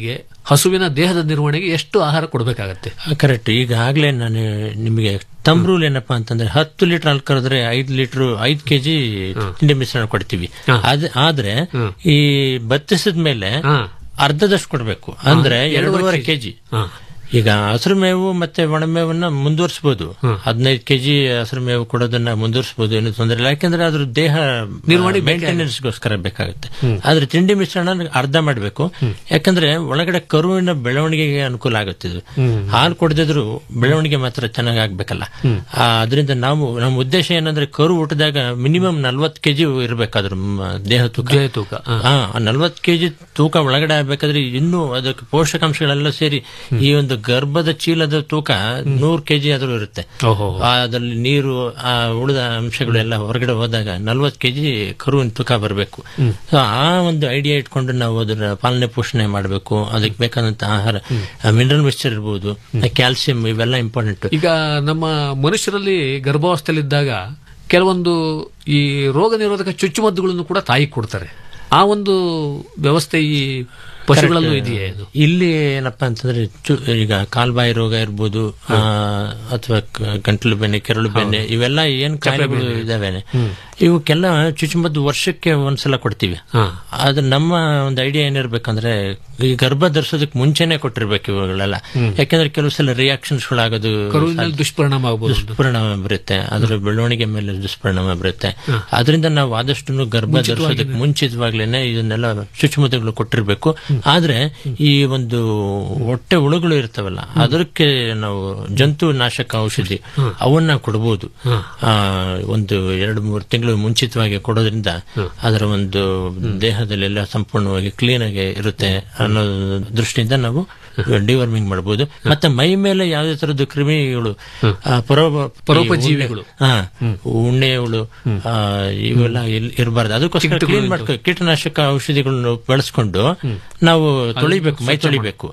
ಹಸುವಿನ ದೇಹದ ನಿರ್ವಹಣೆಗೆ ಎಷ್ಟು ಆಹಾರ ಕೊಡಬೇಕಾಗತ್ತೆ ಕರೆಕ್ಟ್ ಈಗಾಗಲೇ ನಾನು ನಿಮಗೆ ತಮ್ ರೂಲ್ ಏನಪ್ಪಾ ಅಂತಂದ್ರೆ ಹತ್ತು ಲೀಟರ್ ಹಾಲು ಕರೆದ್ರೆ ಐದು ಲೀಟರ್ ಐದು ಕೆಜಿ ತಿಂಡಿ ಮಿಶ್ರಣ ಕೊಡ್ತೀವಿ ಅದ್ ಆದ್ರೆ ಈ ಬತ್ತಿಸಿದ ಮೇಲೆ ಅರ್ಧದಷ್ಟು ಕೊಡಬೇಕು ಅಂದ್ರೆ ಎರಡೂವರೆ ಕೆಜಿ ಈಗ ಹಸಿರು ಮೇವು ಮತ್ತೆ ಒಣಮೇವನ್ನ ಮುಂದುವರಿಸಬಹುದು ಹದಿನೈದು ಕೆಜಿ ಹಸಿರು ಮೇವು ಕೊಡೋದನ್ನ ಮುಂದುವರಿಸಬಹುದು ಏನು ತೊಂದರೆ ಇಲ್ಲ ಯಾಕಂದ್ರೆ ಅದ್ರ ದೇಹ ನಿರ್ವಹಣೆ ಮೇಂಟೆನೆನ್ಸ್ಗೋಸ್ಕರ ಬೇಕಾಗುತ್ತೆ ಆದ್ರೆ ತಿಂಡಿ ಮಿಶ್ರಣ ಅರ್ಧ ಮಾಡಬೇಕು ಯಾಕಂದ್ರೆ ಒಳಗಡೆ ಕರುವಿನ ಬೆಳವಣಿಗೆಗೆ ಅನುಕೂಲ ಆಗುತ್ತೆ ಇದು ಹಾಲು ಕೊಡದಿದ್ರು ಬೆಳವಣಿಗೆ ಮಾತ್ರ ಚೆನ್ನಾಗಿ ಆಗ್ಬೇಕಲ್ಲ ಆ, ಅದರಿಂದ ನಾವು ನಮ್ಮ ಉದ್ದೇಶ ಏನಂದ್ರೆ ಕರು ಹುಟ್ಟಿದಾಗ ಮಿನಿಮಮ್ ನಲ್ವತ್ತು ಕೆಜಿ ಇರಬೇಕು ಅದ್ರ ಮ- ದೇಹ ತೂಕ ದೇಹ ತೂಕ, ಹಾ. ಹಾ ನಲ್ವತ್ತು ಕೆಜಿ ತೂಕ ಒಳಗಡೆ ಆಗ್ಬೇಕಾದ್ರೆ ಇನ್ನೂ ಅದಕ್ಕೆ ಪೋಷಕಾಂಶಗಳೆಲ್ಲ ಸೇರಿ ಈ ಒಂದು ಗರ್ಭದ ಚೀಲದ ತೂಕ ನೂರು ಕೆಜಿ ಆದ್ರೂ ಇರುತ್ತೆ ಓಹೋ ಆ, ಅದ್ರಲ್ಲಿ ನೀರು ಆ ಉಳಿದ ಅಂಶಗಳು ಎಲ್ಲ ಹೊರಗಡೆ ಹೋದಾಗ ನಲ್ವತ್ತು ಕೆಜಿ ಕರುವಿನ ತೂಕ ಬರಬೇಕು ಸೊ ಆ ಒಂದು ಐಡಿಯಾ ಇಟ್ಕೊಂಡು ನಾವು ಅದರ ಪಾಲನೆ ಪೋಷಣೆ ಮಾಡಬೇಕು ಅದಕ್ಕೆ ಬೇಕಾದಂತ ಆಹಾರ ಮಿನರಲ್ ಮಿಕ್ಸ್ಚರ್ ಇರ್ಬೋದು ಕ್ಯಾಲ್ಸಿಯಂ ಇವೆಲ್ಲ ಇಂಪಾರ್ಟೆಂಟ್ ಈಗ ನಮ್ಮ ಮನುಷ್ಯರಲ್ಲಿ ಗರ್ಭಾವಸ್ಥೆಯಲ್ಲಿದ್ದಾಗ ಕೆಲವೊಂದು ಈ ರೋಗ ನಿರೋಧಕ ಚುಚ್ಚುಮದ್ದುಗಳನ್ನು ಕೂಡ ತಾಯಿ ಕೊಡ್ತಾರೆ ಆ ಒಂದು ವ್ಯವಸ್ಥೆ ಈ ಪಶುಗಳಲ್ಲೂ ಇದೆಯೇ ಇದು ಇಲ್ಲಿ ಏನಪ್ಪಾ ಅಂತಂದ್ರೆ ಚು- ಈಗ ಕಾಲ್ಬಾಯಿ ರೋಗ ಇರ್ಬೋದು ಆ, ಅಥವಾ ಕ- ಗಂಟಲು ಬೆನೆ ಕೆರಳು ಬೆನೆ ಇವೆಲ್ಲ ಏನ್ ಕಾಯಿಲೆಗಳು ಇದಾವೆ ಇವಕ್ಕೆಲ್ಲ ಚುಚ್ಚುಮದ್ದು ವರ್ಷಕ್ಕೆ ಒಂದ್ಸಲ ಕೊಡ್ತೀವಿ ಆದ್ರೆ ನಮ್ಮ ಒಂದು ಐಡಿಯಾ ಏನಿರ್ಬೇಕಂದ್ರೆ ಈ ಗರ್ಭ ಧರಿಸೋದಕ್ಕೆ ಮುಂಚೆನೆ ಕೊಟ್ಟಿರ್ಬೇಕು ಇವುಗಳೆಲ್ಲ ಯಾಕಂದ್ರೆ ಕೆಲವು ಸಲ ರಿಯಾಕ್ಷನ್ಸ್ ಗಳಾಗೋದು ಕರುವಿನ ಮೇಲೆ ದುಷ್ಪರಿಣಾಮ ಆಗ್ಬೋದು ದುಷ್ಪರಿಣಾಮ ಬರುತ್ತೆ ಅದರ ಬೆಳವಣಿಗೆ ಮೇಲೆ ದುಷ್ಪರಿಣಾಮ ಬರುತ್ತೆ ಅದರಿಂದ ನಾವು ಆದಷ್ಟು ಗರ್ಭ ಧರಿಸೋದಕ್ಕೆ ಮುಂಚಿತವಾಗ್ಲೇನೆ ಇದನ್ನೆಲ್ಲ ಚುಚ್ಚುಮದ್ದುಗಳು ಕೊಟ್ಟಿರ್ಬೇಕು ಆದ್ರೆ ಈ ಒಂದು ಹೊಟ್ಟೆ ಹುಳುಗಳು ಇರ್ತಾವಲ್ಲ ಅದಕ್ಕೆ ನಾವು ಜಂತು ನಾಶಕ ಔಷಧಿ ಅವನ್ನ ಕೊಡಬಹುದು ಆ, ಒಂದು ಎರಡು ಮೂರು ತಿಂಗಳು ಮುಂಚಿತವಾಗಿ ಕೊಡೋದ್ರಿಂದ ಅದರ ಒಂದು ದೇಹದಲ್ಲೆಲ್ಲ ಸಂಪೂರ್ಣವಾಗಿ ಕ್ಲೀನ್ ಆಗಿ ಇರುತ್ತೆ ಅನ್ನೋ ದೃಷ್ಟಿಯಿಂದ ನಾವು ಡಿವರ್ಮಿಂಗ್ ಮಾಡಬಹುದು ಮತ್ತೆ ಮೈ ಮೇಲೆ ಯಾವುದೇ ತರದ್ದು ಕ್ರಿಮಿಗಳು ಆ, ಪರೋಪ ಪರೋಪಜೀವಿಗಳು. ಹಾ ಉಣ್ಣೆಗಳು ಆ, ಇವೆಲ್ಲ ಇರಬಾರ್ದು ಅದಕ್ಕೋಸ್ಕರ ಕ್ಲೀನ್ ಮಾಡ್ಕೊ ಕೀಟನಾಶಕ ಔಷಧಿಗಳನ್ನು ಬಳಸ್ಕೊಂಡು ನಾವು ತೊಳಿಬೇಕು ಮೈ ತೊಳಿಬೇಕು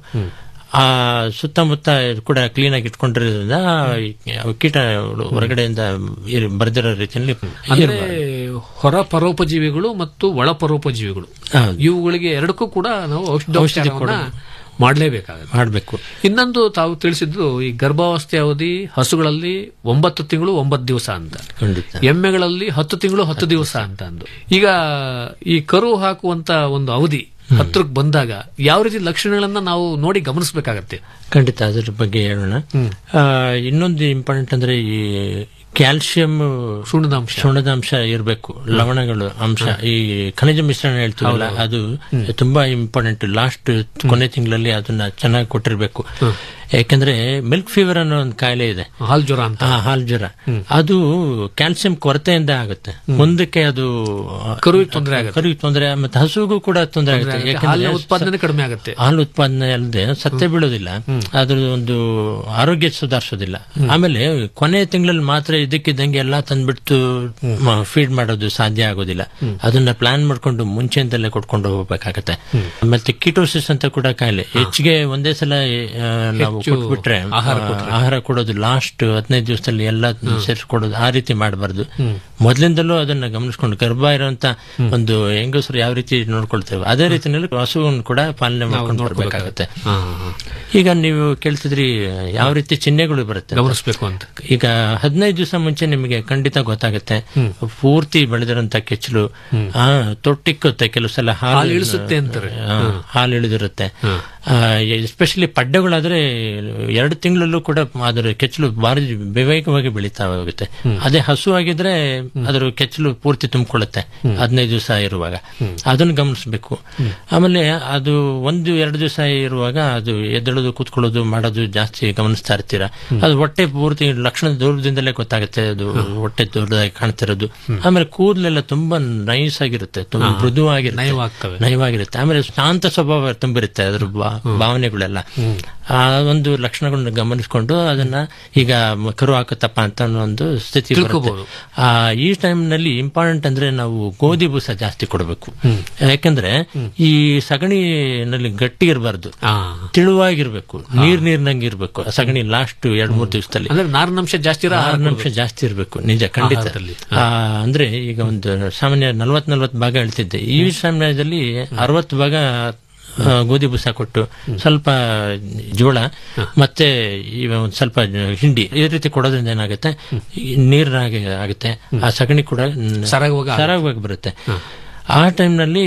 ಆ ಸುತ್ತಮುತ್ತ ಕೂಡ ಕ್ಲೀನ್ ಆಗಿ ಇಟ್ಕೊಂಡಿರೋದ್ರಿಂದ ಈ ಕೀಟಗಳು ಹೊರಗಡೆಯಿಂದ ಇರ್- ಬರ್ದಿರೋ ರೀತಿಯಲ್ಲಿ ಅಂದ್ರೆ ಇರ್ಬಾರ್ದು. ಹೊರ ಪರೋಪಜೀವಿಗಳು ಮತ್ತು ಒಳ ಪರೋಪಜೀವಿಗಳು ಹೌದು. ಇವುಗಳಿಗೆ ಎರಡಕ್ಕೂ ಕೂಡ ನಾವು ಔಷಧೋಪಚಾರವನ್ನ ಮಾಡಲೇಬೇಕಾಗುತ್ತೆ ಮಾಡ್ಬೇಕು ಇನ್ನೊಂದು ತಾವು ತಿಳಿಸಿದ್ದು ಈ ಗರ್ಭಾವಸ್ಥೆ ಅವಧಿ ಹಸುಗಳಲ್ಲಿ ಒಂಬತ್ತು ತಿಂಗಳು ಒಂಬತ್ತು ದಿವಸ ಅಂತ ಖಂಡಿತ ಎಮ್ಮೆಗಳಲ್ಲಿ ಹತ್ತು ತಿಂಗಳು ಹತ್ತು ದಿವಸ ಅಂತ ಅಂದು ಈಗ ಈ ಕರು ಹಾಕುವಂತ ಒಂದು ಅವಧಿ ಹತ್ರಕ್ಕೆ ಬಂದಾಗ ಯಾವ ರೀತಿ ಲಕ್ಷಣಗಳನ್ನ ನಾವು ನೋಡಿ ಗಮನಿಸಬೇಕಾಗತ್ತೆ ಖಂಡಿತ ಅದ್ರ ಬಗ್ಗೆ ಹೇಳೋಣ ಆ, ಇನ್ನೊಂದು ಇಂಪಾರ್ಟೆಂಟ್ ಅಂದ್ರೆ ಈ ಕ್ಯಾಲ್ಸಿಯಂ ಸುಣ್ಣದಾಂಶ ಸುಣ್ಣದಾಂಶ ಇರಬೇಕು ಲವಣಗಳು ಅಂಶ ಈ ಖನಿಜ ಮಿಶ್ರಣ ಹೇಳ್ತೀವಲ್ಲ ಅದು ತುಂಬಾ ಇಂಪಾರ್ಟೆಂಟ್ ಲಾಸ್ಟ್ ಕೊನೆ ತಿಂಗಳಲ್ಲಿ ಅದನ್ನ ಚೆನ್ನಾಗಿ ಕೊಟ್ಟಿರ್ಬೇಕು ಯಾಕಂದ್ರೆ ಮಿಲ್ಕ್ ಫೀವರ್ ಅನ್ನೋ ಒಂದು ಕಾಯಿಲೆ ಇದೆ ಹಾಲ್ ಜ್ವರ ಅಂತ ಆ, ಹಾಲ್ ಜ್ವರ ಅದು ಕ್ಯಾಲ್ಸಿಯಂ ಕೊರತೆಯಿಂದ ಆಗುತ್ತೆ ಮುಂದಕ್ಕೆ ಅದು ಕರುವಿಗೆ ತೊಂದರೆ ಆಗುತ್ತೆ ಕರುವಿಗೆ ತೊಂದರೆ ಮತ್ತೆ ಹಸುಗೂ ಕೂಡ ತೊಂದರೆ ಆಗುತ್ತೆ ಹಾಲಿನ ಯಾಕಂದ್ರೆ ಉತ್ಪಾದನೆ ಕಡಿಮೆ ಆಗುತ್ತೆ ಹಾಲು ಉತ್ಪಾದನೆ ಅಲ್ಲದೆ ಸತ್ಯ ಬೀಳೋದಿಲ್ಲ ಅದ್ರ ಒಂದು ಆರೋಗ್ಯ ಸುಧಾರಿಸೋದಿಲ್ಲ ಆಮೇಲೆ ಕೊನೆಯ ತಿಂಗಳಲ್ಲಿ ಮಾತ್ರ ಇದಕ್ಕಿದ್ದಂಗೆ ಎಲ್ಲ ತಂದ್ಬಿಟ್ಟು ಫೀಡ್ ಮಾಡೋದು ಸಾಧ್ಯ ಆಗೋದಿಲ್ಲ ಅದನ್ನ ಪ್ಲಾನ್ ಮಾಡ್ಕೊಂಡು ಮುಂಚೆಯಿಂದಲೇ ಕೊಟ್ಕೊಂಡು ಹೋಗ್ಬೇಕಾಗತ್ತೆ ಮತ್ತೆ ಕೀಟೋಸಿಸ್ ಅಂತ ಕೂಡ ಕಾಯಿಲೆ ಹೆಚ್ಚಿಗೆ ಒಂದೇ ಸಲ ಆ, ನಾವು ಹೆಚ್ಚು ಕೊಟ್ಬಿಟ್ರೆ ಆಹಾರ ಆ, ಆಹಾರ ಕೊಡೋದು ಲಾಸ್ಟ್ ಹದಿನೈದು ದಿವಸದಲ್ಲಿ ಎಲ್ಲ ಸೇರಿಸ್ಕೊಡೋದು ಆ ರೀತಿ ಮಾಡಬಾರ್ದು ಮೊದಲಿಂದಲೂ ಅದನ್ನ ಗಮನಿಸ್ಕೊಂಡು ಗರ್ಭ ಇರುವಂತ ಒಂದು ಹೆಂಗಸರು ಯಾವ ರೀತಿ ನೋಡ್ಕೊಳ್ತೇವೆ ಅದೇ ರೀತಿಯಲ್ಲಿ ಹಸುವನ್ನು ಕೂಡ ಪಾಲನೆ ಮಾಡ್ಕೊಂಡು ಬರ್ಬೇಕಾಗತ್ತೆ ಹಾ, ಹಾ. ಈಗ ನೀವು ಕೇಳ್ತಿದ್ರಿ ಯಾವ ರೀತಿ ಚಿಹ್ನೆಗಳು ಬರುತ್ತೆ ಅಂತ. ಗಮನಿಸ್ಬೇಕು ಅಂತ ಈಗ ಹದಿನೈದು ದಿವಸ ಮುಂಚೆ ನಿಮಗೆ ಖಂಡಿತ ಗೊತ್ತಾಗುತ್ತೆ ಪೂರ್ತಿ ಬೆಳೆದಿರಂತ ಕೆಚ್ಚಲು ಆ ತೊಟ್ಟಿಕ್ಕುತ್ತೆ ಕೆಲವು ಸಲ ಹಾಲು ಇಳಿಸುತ್ತೆ ಅಂತಾರೆ. ಆ, ಹಾಲು ಇಳಿದಿರುತ್ತೆ ಎಸ್ಪೆಷಲಿ ಪಡ್ಡೆಗಳಾದ್ರೆ ಎರಡು ತಿಂಗಳಲ್ಲೂ ಕೂಡ ಅದರ ಕೆಚ್ಚಲು ಭಾರಿ ಬೇಗವಾಗಿ ಬೆಳೀತಾ ಹೋಗುತ್ತೆ ಅದೇ ಹಸು ಆಗಿದ್ರೆ ಅದರ ಕೆಚ್ಚಲು ಪೂರ್ತಿ ತುಂಬಿಕೊಳ್ಳುತ್ತೆ ಹದಿನೈದು ದಿವಸ ಇರುವಾಗ ಅದನ್ನು ಗಮನಿಸಬೇಕು ಆಮೇಲೆ ಅದು ಒಂದು ಎರಡು ದಿವಸ ಇರುವಾಗ ಅದು ಎದ್ದೇಳೋದು ಕೂತ್ಕೊಳ್ಳೋದು ಮಾಡೋದು ಜಾಸ್ತಿ ಗಮನಿಸ್ತಾ ಇರ್ತೀರಾ ಅದು ಹೊಟ್ಟೆ ಪೂರ್ತಿ ಲಕ್ಷಣ ದೂರದಿಂದಲೇ ಗೊತ್ತಾಗುತ್ತೆ ಅದು ಹೊಟ್ಟೆ ದೊಡ್ಡದಾಗಿ ಕಾಣ್ತಿರೋದು ಆಮೇಲೆ ಕೂದಲೆಲ್ಲ ತುಂಬಾ ನೈಸ್ ಆಗಿರುತ್ತೆ ತುಂಬಾ ಮೃದುವಾಗಿರುತ್ತೆ ನಯವಾಗ್ತವೆ. ನಯವಾಗಿರುತ್ತೆ ಆಮೇಲೆ ಶಾಂತ ಸ್ವಭಾವ ತುಂಬಿರುತ್ತೆ ಅದ್ರ ಭಾ- ಭಾವನೆಗಳೆಲ್ಲ ಆ ಒಂದು ಲಕ್ಷಣಗಳನ್ನ ಗಮನಿಸಿಕೊಂಡು ಅದನ್ನ ಈಗ ಮ- ಕರು ಹಾಕುತ್ತಪ್ಪ ಅಂತ ಅನ್ನೋ ಒಂದು ಸ್ಥಿತಿ ಬರುತ್ತೆ. ತಿಳ್ಕೊಬೋದು. ಆ ಈ ಟೈಮ್ ನಲ್ಲಿ ಇಂಪಾರ್ಟೆಂಟ್ ಅಂದ್ರೆ ನಾವು ಗೋಧಿ ಬೂಸ ಜಾಸ್ತಿ ಕೊಡಬೇಕು ಯಾಕಂದ್ರೆ ಈ ಸಗಣಿನಲ್ಲಿ ಗಟ್ಟಿ ಇರಬಾರ್ದು ಆ. ತಿಳುವಾಗಿರ್ಬೇಕು ನೀರ್ ನೀರ್ನಂಗೆ ಇರ್ಬೇಕು ಆ ಸಗಣಿ ಲಾಸ್ಟ್ ಎರಡ್ ಮೂರ್ ದಿವಸದಲ್ಲಿ ಅಂದ್ರೆ ನಾರಿನಂಶ ಜಾಸ್ತಿ ಇರೋ ಆಹಾರ ಅಂಶ ಜಾಸ್ತಿ ಇರಬೇಕು ನಿಜ ಖಂಡಿತ ಆಹಾರದಲ್ಲಿ. ಆ, ಅಂದ್ರೆ ಈಗ ಒಂದು ಸಾಮಾನ್ಯ ನಲ್ವತ್ ನಲ್ವತ್ ಭಾಗ ಹೇಳ್ತಿದ್ದೆ ಈ ಸಮಯದಲ್ಲಿ ಅರವತ್ತು ಭಾಗ ಆ, ಗೋಧಿ ಬುಸ ಕೊಟ್ಟು ಸ್ವಲ್ಪ ಜೋಳ ಮತ್ತೆ ಈ ಒಂದ್ ಸ್ವಲ್ಪ ಹಿಂಡಿ ಈ ರೀತಿ ಕೊಡೋದ್ರಿಂದ ಏನಾಗುತ್ತೆ ಈ ನೀರಿನಾಗೆ ಆಗುತ್ತೆ ಆ ಸಗಣಿ ಕೂಡ ಸರಾಗವಾಗಿ ಆಗುತ್ತೆ. ಸರಾಗವಾಗಿ ಬರುತ್ತೆ ಆ ಟೈಮ್ನಲ್ಲಿ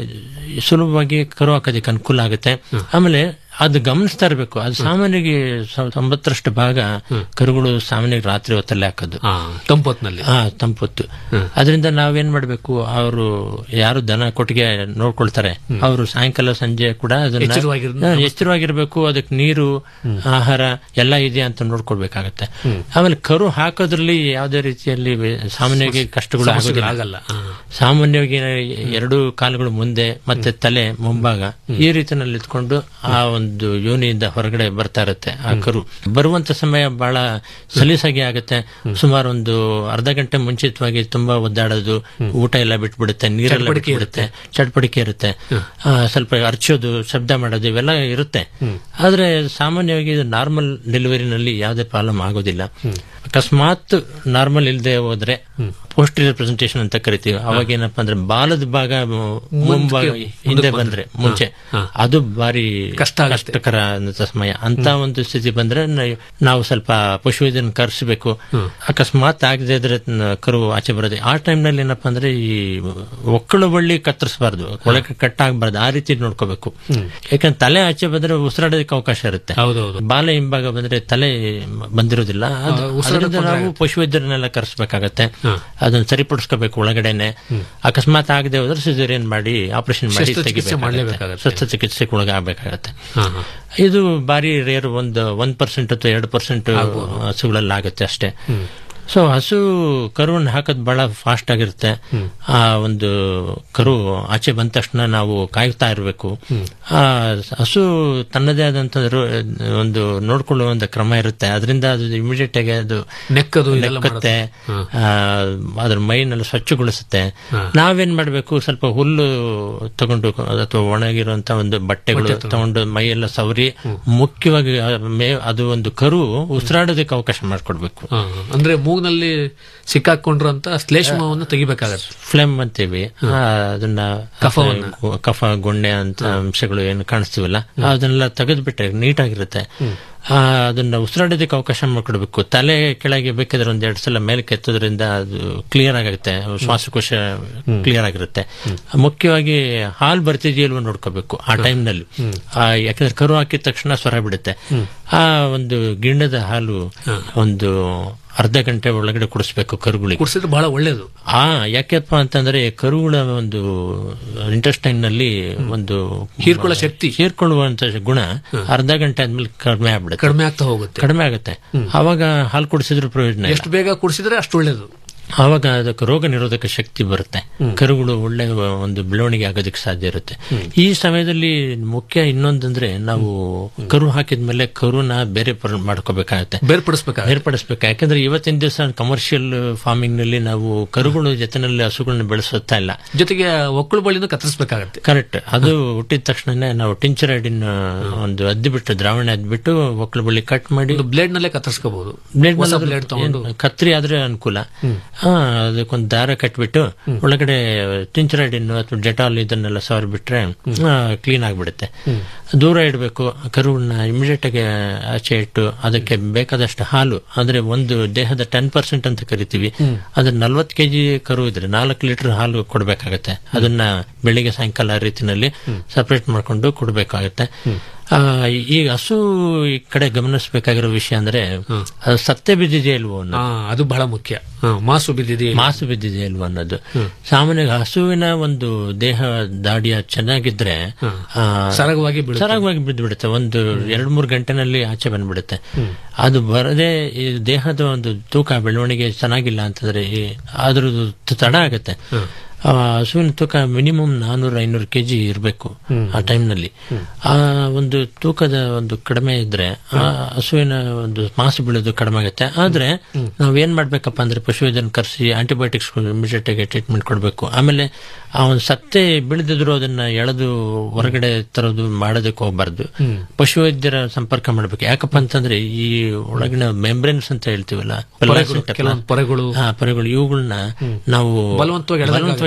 ಸುಲಭವಾಗಿ ಕರು ಹಾಕೋದಕ್ಕೆ ಅನುಕೂಲ ಆಗುತ್ತೆ ಆಮೇಲೆ ಅದು ಗಮನಿಸ್ತಾ ಇರಬೇಕು ಅದು ಸಾಮಾನ್ಯವಾಗಿ ಸ- ತೊಂಬತ್ತರಷ್ಟು ಭಾಗ ಕರುಗಳು ಸಾಮಾನ್ಯವಾಗಿ ರಾತ್ರಿ ಹೊತ್ತಲ್ಲೇ ಹಾಕೋದು ಆ, ತಂಪೊತ್ನಲ್ಲಿ ಹಾ ತಂಪೊತ್ತು ಅದರಿಂದ ನಾವೇನ್ ಮಾಡ್ಬೇಕು ಅವರು ಯಾರು ದನ ಕೊಟ್ಟಿಗೆ ನೋಡ್ಕೊಳ್ತಾರೆ ಅವರು ಸಾಯಂಕಾಲ ಸಂಜೆ ಕೂಡ ಅದನ್ನ ಎಚ್ಚರವಾಗಿರ್- ಹಾ, ಎಚ್ಚರವಾಗಿರ್ಬೇಕು ಅದಕ್ಕೆ ನೀರು ಆಹಾರ ಎಲ್ಲ ಇದೆ ಅಂತ ನೋಡ್ಕೊಳ್ಬೇಕಾಗತ್ತೆ ಆಮೇಲೆ ಕರು ಹಾಕೋದ್ರಲ್ಲಿ ಯಾವುದೇ ರೀತಿಯಲ್ಲಿ ವೆ- ಸಾಮಾನ್ಯವಾಗಿ ಕಷ್ಟಗಳು ಸಮಸ್ಯೆಗಳು ಆಗೋದಿಲ್ಲ ಆಗಲ್ಲ ಆ. ಸಾಮಾನ್ಯವಾಗಿ ಎರಡು ಕಾಲುಗಳು ಮುಂದೆ ಮತ್ತೆ ತಲೆ ಮುಂಭಾಗ ಈ ರೀತಿನಲ್ಲಿ ಇಟ್ಕೊಂಡು ಆ ಒಂದು ಯೋನಿಯಿಂದ ಹೊರಗಡೆ ಬರ್ತಾ ಇರುತ್ತೆ ಆ ಕರು ಬರುವಂತ ಸಮಯ ಬಹಳ ಸಲೀಸಾಗಿ ಆಗುತ್ತೆ ಸುಮಾರು ಒಂದು ಅರ್ಧ ಗಂಟೆ ಮುಂಚಿತವಾಗಿ ತುಂಬಾ ಒದ್ದಾಡೋದು ಊಟ ಎಲ್ಲ ಬಿಟ್ಬಿಡುತ್ತೆ ನೀರೆಲ್ಲ ಚಟ್ಪಟಿಕೆ ಬಿಟ್ಬಿಡುತ್ತೆ ಚಟ್ಪಟಿಕೆ ಇರುತ್ತೆ ಆ, ಸ್ವಲ್ಪ ಅರ್ಚೋದು ಶಬ್ದ ಮಾಡೋದು ಇವೆಲ್ಲ ಇರುತ್ತೆ ಆದ್ರೆ ಸಾಮಾನ್ಯವಾಗಿ ನಾರ್ಮಲ್ ಡೆಲಿವರಿನಲ್ಲಿ ಯಾವುದೇ ಪ್ರಾಬ್ಲಮ್ ಆಗೋದಿಲ್ಲ ಅಕಸ್ಮಾತ್ ನಾರ್ಮಲ್ ಇಲ್ಲದೆ ಹೋದ್ರೆ ಪೋಸ್ಟೀರಿಯರ್ ಪ್ರೆಸೆಂಟೇಷನ್ ಅಂತ ಕರಿತೀವಿ ಅವಾಗ ಏನಪ್ಪಾ ಅಂದ್ರೆ ಬಾಲದ ಭಾಗ ಮುಂಭಾಗ ಹಿಂದೆ ಬಂದ್ರೆ ಮುಂಚೆ ಅದು ಬಾರಿ ಕಷ್ಟ ಆಗತ್ತೆ. ಕಷ್ಟಕರ ಅಂತ ಸಮಯ ಅಂತ ಒಂದು ಸ್ಥಿತಿ ಬಂದ್ರೆ ನ- ನಾವು ಸ್ವಲ್ಪ ಪಶುವೈದ್ಯನ ಕರೆಸಬೇಕು ಅಕಸ್ಮಾತ್ ಆಗದೆ ಇದ್ರೆ ನ- ಕರು ಆಚೆ ಬರೋದು ಆ ಟೈಮ್ನಲ್ಲಿ ಏನಪ್ಪಾ ಅಂದ್ರೆ ಈ ಒಕ್ಕಳು ಬಳ್ಳಿ ಕತ್ತರಿಸಬಾರ್ದು ಒಳಗೆ ಕಟ್ಟಾಗಬಾರ್ದು ಆ ರೀತಿ ನೋಡ್ಕೋಬೇಕು ಯಾಕಂದ್ರೆ ತಲೆ ಆಚೆ ಬಂದ್ರೆ ಉಸಿರಾಡೋದಕ್ಕೆ ಅವಕಾಶ ಇರುತ್ತೆ ಹೌದೌದು ಬಾಲ ಹಿಂಭಾಗ ಬಂದ್ರೆ ತಲೆ ಬಂದಿರೋದಿಲ್ಲ ಅದು- ಅದರಿಂದ ನಾವು ಪಶುವೈದ್ಯರನ್ನೆಲ್ಲ ಕರೆಸಬೇಕಾಗತ್ತೆ ಅದನ್ನ ಸರಿಪಡಿಸ್ಕೋಬೇಕು ಒಳಗಡೆನೆ ಅಕಸ್ಮಾತ್ ಆಗದೆ ಹೋದ್ರೆ ಸಿಸೇರಿಯನ್ ಮಾಡಿ ಆಪರೇಷನ್ ಮಾಡಿ ಶಸ್ತ್ರಚಿಕಿತ್ಸೆ ತೆಗಿಬೇಕಾಗತ್ತೆ. ಮಾಡ್ಲೇಬೇಕಾಗತ್ತೆ. ಶಸ್ತ್ರಚಿಕಿತ್ಸೆಗೆ ಒಳಗಾಗಬೇಕಾಗತ್ತೆ ಹಾ, ಹಾ. ಇದು ಬಾರಿ ರೇರ್ ಒಂದು ಒಂದ್ ಪರ್ಸೆಂಟ್ ಅಥವಾ ಎರಡು ಪರ್ಸೆಂಟ್ ಹಸುಗಳಲ್ಲಿ ಆಗುತ್ತೆ ಅಷ್ಟೇ ಸೊ ಹಸು ಕರುವನ್ನು ಹಾಕೋದು ಬಹಳ ಫಾಸ್ಟ್ ಆಗಿರುತ್ತೆ ಆ ಒಂದು ಕರು ಆಚೆ ಬಂದ ತಕ್ಷಣ ನಾವು ಕಾಯ್ತಾ ಇರಬೇಕು ಆ ಹಸು ತನ್ನದೇ ಆದಂತ ರು- ಒಂದು ನೋಡ್ಕೊಳ್ಳುವ ಒಂದು ಕ್ರಮ ಇರುತ್ತೆ ಅದರಿಂದ ಅದು ಇಮಿಡಿಯೇಟ್ ಆಗಿ ಅದು ನೆಕ್ಕದು ಇದೆಲ್ಲ ನೆಕ್ಕತ್ತೆ ಆ, ಅದ್ರ ಮೈನೆಲ್ಲ ಸ್ವಚ್ಛಗೊಳಿಸುತ್ತೆ ನಾವೇನ್ ಮಾಡ್ಬೇಕು ಸ್ವಲ್ಪ ಹುಲ್ಲು ತಗೊಂಡು ಅಥವಾ ಒಣಗಿರುವಂತ ಒಂದು ಬಟ್ಟೆಗಳು ತಗೊಂಡು ಮೈಯೆಲ್ಲ ಸವರಿ ಮುಖ್ಯವಾಗಿ ಆ ಮೇ ಅದು ಒಂದು ಕರು ಉಸಿರಾಡೋದಕ್ಕೆ ಅವಕಾಶ ಮಾಡಿಕೊಡ್ಬೇಕು ಹಾ, ಹಾ. ಅಂದ್ರೆ ಮೂಗ್ನಲ್ಲಿ ಸಿಕ್ಕಾಕೊಂಡ್ರಂತ ಶ್ಲೇಷ್ಮವನ್ನು ತೆಗಿಬೇಕಾಗತ್ತೆ ಫ್ಲೆಮ್ ಅಂತೀವಿ ಆ, ಅದನ್ನ ಕಫವನ್ನ. ಕಫ ಗೊಣ್ಣೆ ಅಂತ ಅಂಶಗಳು ಏನು ಕಾಣಿಸ್ತೀವಲ್ಲ ಅದನ್ನೆಲ್ಲ ತೆಗೆದ್ಬಿಟ್ರೆ ನೀಟಾಗಿರುತ್ತೆ ಆ, ಅದನ್ನ ಉಸಿರಾಡೋದಕ್ಕೆ ಅವಕಾಶ ಮಾಡಿಕೊಡ್ಬೇಕು ತಲೆ ಕೆಳಗೆ ಬೇಕಾದ್ರೆ ಒಂದ್ ಎರಡು ಸಲ ಮೇಲೆ ಕೆತ್ತೋದ್ರಿಂದ ಅದು ಕ್ಲಿಯರ್ ಆಗುತ್ತೆ ಶ್ವಾಸಕೋಶ ಕ್ಲಿಯರ್ ಆಗಿರುತ್ತೆ ಮುಖ್ಯವಾಗಿ ಹಾಲು ಬರ್ತಿದೆಯಲ್ವ ನೋಡ್ಕೋಬೇಕು ಆ ಟೈಮ್ನಲ್ಲಿ ಯಾಕಂದ್ರೆ ಕರು ಹಾಕಿದ ತಕ್ಷಣ ಸ್ವರ ಬಿಡುತ್ತೆ ಆ ಒಂದು ಗಿಣ್ಣದ ಹಾಲು ಒಂದು ಅರ್ಧ ಗಂಟೆ ಒಳಗಡೆ ಕುಡಿಸ್ಬೇಕು ಕರುಗಳಿಗೆ ಕುಡಿಸಿದ್ರೆ ಬಹಳ ಒಳ್ಳೇದು ಆ ಯಾಕೆಪ್ಪ ಅಂತಂದ್ರೆ ಕರುಗಳ ಒಂದು ಇಂಟೆಸ್ಟೈನ್ ನಲ್ಲಿ ಒಂದು ಹೀರ್ಕೊಳ್ಳೋ ಶಕ್ತಿ. ಹೀರ್ಕೊಳ್ಳುವಂತ ಗುಣ ಅರ್ಧ ಗಂಟೆ ಆದ್ಮೇಲೆ ಕಡಿಮೆ ಆಗ್ಬಿಡುತ್ತೆ ಕಡಿಮೆ ಆಗ್ತಾ ಹೋಗುತ್ತೆ ಕಡಿಮೆ ಆಗುತ್ತೆ ಅವಾಗ ಹಾಲು ಕುಡಿಸಿದ್ರು ಪ್ರಯೋಜನ ಇಲ್ಲ. ಎಷ್ಟು ಬೇಗ ಕುಡಿಸಿದ್ರೆ ಅಷ್ಟು ಒಳ್ಳೇದು ಆವಾಗ ಅದಕ್ಕೆ ರೋಗ ನಿರೋಧಕ ಶಕ್ತಿ ಬರುತ್ತೆ ಕರುಗಳು ಒಳ್ಳೆ ಒಂದು ಬೆಳವಣಿಗೆ ಆಗೋದಕ್ಕೆ ಸಾಧ್ಯ ಇರುತ್ತೆ ಈ ಸಮಯದಲ್ಲಿ ಮುಖ್ಯ ಇನ್ನೊಂದಂದ್ರೆ ನಾವು ಕರು ಹಾಕಿದ್ಮೇಲೆ ಕರುನ ಬೇರೆ ಪರ- ಮಾಡ್ಕೋಬೇಕಾಗತ್ತೆ ಬೇರ್ಪಡಿಸ್ಬೇಕಾಗ ಬೇರ್ಪಡಿಸ್ಬೇಕು ಯಾಕಂದ್ರೆ ಇವತ್ತಿನ ದಿವಸ ಕಮರ್ಷಿಯಲ್ ಫಾರ್ಮಿಂಗ್ ನಲ್ಲಿ ನಾವು ಕರುಗಳು ಜೊತೆನಲ್ಲಿ ಹಸುಗಳನ್ನ ಬೆಳೆಸುತ್ತಾ ಇಲ್ಲ ಜೊತೆಗೆ ಒಕ್ಕಳು ಬಳಿನೂ ಕತ್ತರಿಸಬೇಕಾಗತ್ತೆ ಕರೆಕ್ಟ್ ಅದು ಹುಟ್ಟಿದ ತಕ್ಷಣ ನಾವು ಟಿಂಚರೈಡಿನ ಒಂದು ಅದ್ದಿ ಬಿಟ್ಟು ದ್ರಾವಣ ಅದ್ಬಿಟ್ಟು ಒಕ್ಕಲು ಬಳ್ಳಿ ಕಟ್ ಮಾಡಿ ಒಂದು ಬ್ಲೇಡ್ ನಲ್ಲೇ ಕತ್ತರಿಸ್ಕೋಬಹುದು ಬ್ಲೇಡ್ ಹೊಸ ಬ್ಲೇಡ್ ತಗೊಂಡು ಕತ್ರಿ ಆದ್ರೆ ಅನುಕೂಲ ಹಾ ಅದಕ್ಕೊಂದು ದಾರ ಕಟ್ಬಿಟ್ಟು ಒಳಗಡೆ ಟಿಂಚರೈಡಿನ್ ಅಥವಾ ಡೆಟಾಲ್ ಇದನ್ನೆಲ್ಲ ಸವರ್ ಬಿಟ್ರೆ ಕ್ಲೀನ್ ಆಗ್ಬಿಡುತ್ತೆ ದೂರ ಇಡಬೇಕು ಕರುವನ್ನ ಇಮಿಡಿಯೇಟ್ ಆಗಿ ಆಚೆ ಇಟ್ಟು ಅದಕ್ಕೆ ಬೇಕಾದಷ್ಟು ಹಾಲು ಅಂದ್ರೆ ಒಂದು ದೇಹದ ಟೆನ್ ಪರ್ಸೆಂಟ್ ಅಂತ ಕರಿತೀವಿ ಅದ್ರ ನಲ್ವತ್ತು ಕೆಜಿ ಕರು ಇದ್ರೆ ನಾಲ್ಕು ಲೀಟರ್ ಹಾಲು ಕೊಡಬೇಕಾಗತ್ತೆ ಅದನ್ನ ಬೆಳಿಗ್ಗೆ ಸಾಯಂಕಾಲ ಆ ರೀತಿನಲ್ಲಿ ಸಪರೇಟ್ ಮಾಡ್ಕೊಂಡು ಕೊಡಬೇಕಾಗತ್ತೆ ಆ, ಈಗ ಹಸು ಈ ಕಡೆ ಗಮನಿಸಬೇಕಾಗಿರೋ ವಿಷಯ ಅಂದ್ರೆ ಅದು ಸತ್ತೆ ಬಿದ್ದಿದೆ ಇಲ್ವೋ ಅನ್ನೋದು ಹಾ, ಅದು ಬಹಳ ಮುಖ್ಯ ಹಾ, ಮಾಸು ಬಿದ್ದಿದೆ ಮಾಸು ಬಿದ್ದಿದೆ ಇಲ್ವಾ ಅನ್ನೋದು ಸಾಮಾನ್ಯವಾಗಿ ಹಸುವಿನ ಒಂದು ದೇಹ ದಾಡಿಯ ಚೆನ್ನಾಗಿದ್ರೆ ಆ, ಸರಾಗವಾಗಿ ಬೀಳುತ್ತೆ. ಸರಾಗವಾಗಿ ಬಿದ್ದು ಬಿಡುತ್ತೆ ಒಂದು ಎರಡು ಮೂರು ಗಂಟೆನಲ್ಲಿ ಆಚೆ ಬಂದ್ಬಿಡುತ್ತೆ ಅದು ಬರದೇ ಈ ದೇಹದ ಒಂದು ತೂಕ ಬೆಳವಣಿಗೆ ಚೆನ್ನಾಗಿಲ್ಲ ಅಂತಂದ್ರೆ ಈ ಅದ್ರದ್ದು ತಡ ಆಗುತ್ತೆ ಆ ಹಸುವಿನ ತೂಕ ಮಿನಿಮಮ್ ನಾನೂರ ಐನೂರು ಕೆಜಿ ಇರಬೇಕು ಆ ಟೈಮ್ನಲ್ಲಿ ಆ ಒಂದು ತೂಕದ ಒಂದು ಕಡಿಮೆ ಇದ್ರೆ ಆ ಹಸುವಿನ ಒಂದು ಮಾಸು ಬೀಳೋದು ಕಡಿಮೆ ಆಗುತ್ತೆ ಆದ್ರೆ ನಾವ್ ಏನ್ ಮಾಡ್ಬೇಕಪ್ಪ ಅಂದ್ರೆ ಪಶುವೈದ್ಯನ ಕರೆಸಿ ಆಂಟಿಬಯೋಟಿಕ್ಸ್ ಇಮಿಡಿಯೇಟ್ ಆಗಿ ಟ್ರೀಟ್ಮೆಂಟ್ ಕೊಡಬೇಕು ಆಮೇಲೆ ಆ ಒಂದು ಸತ್ತೆ ಬೀಳದಿದ್ರು ಅದನ್ನ ಎಳೆದು ಹೊರಗಡೆ ತರೋದು ಮಾಡೋದಕ್ಕೆ ಹೋಗ್ಬಾರ್ದು ಪಶುವೈದ್ಯರ ಸಂಪರ್ಕ ಮಾಡ್ಬೇಕು ಯಾಕಪ್ಪ ಅಂತಂದ್ರೆ ಈ ಒಳಗಿನ ಮೆಂಬ್ರೇನ್ಸ್ ಅಂತ ಹೇಳ್ತೀವಲ್ಲ ಪೊರೆಗಳು, ಕೆಲವೊಂದು ಪೊರೆಗಳು ಹಾ ಪೊರೆಗಳು ಇವುಗಳನ್ನ ನಾವು ಬಲವಂತವಾಗಿ ಎಳೆದಾಗ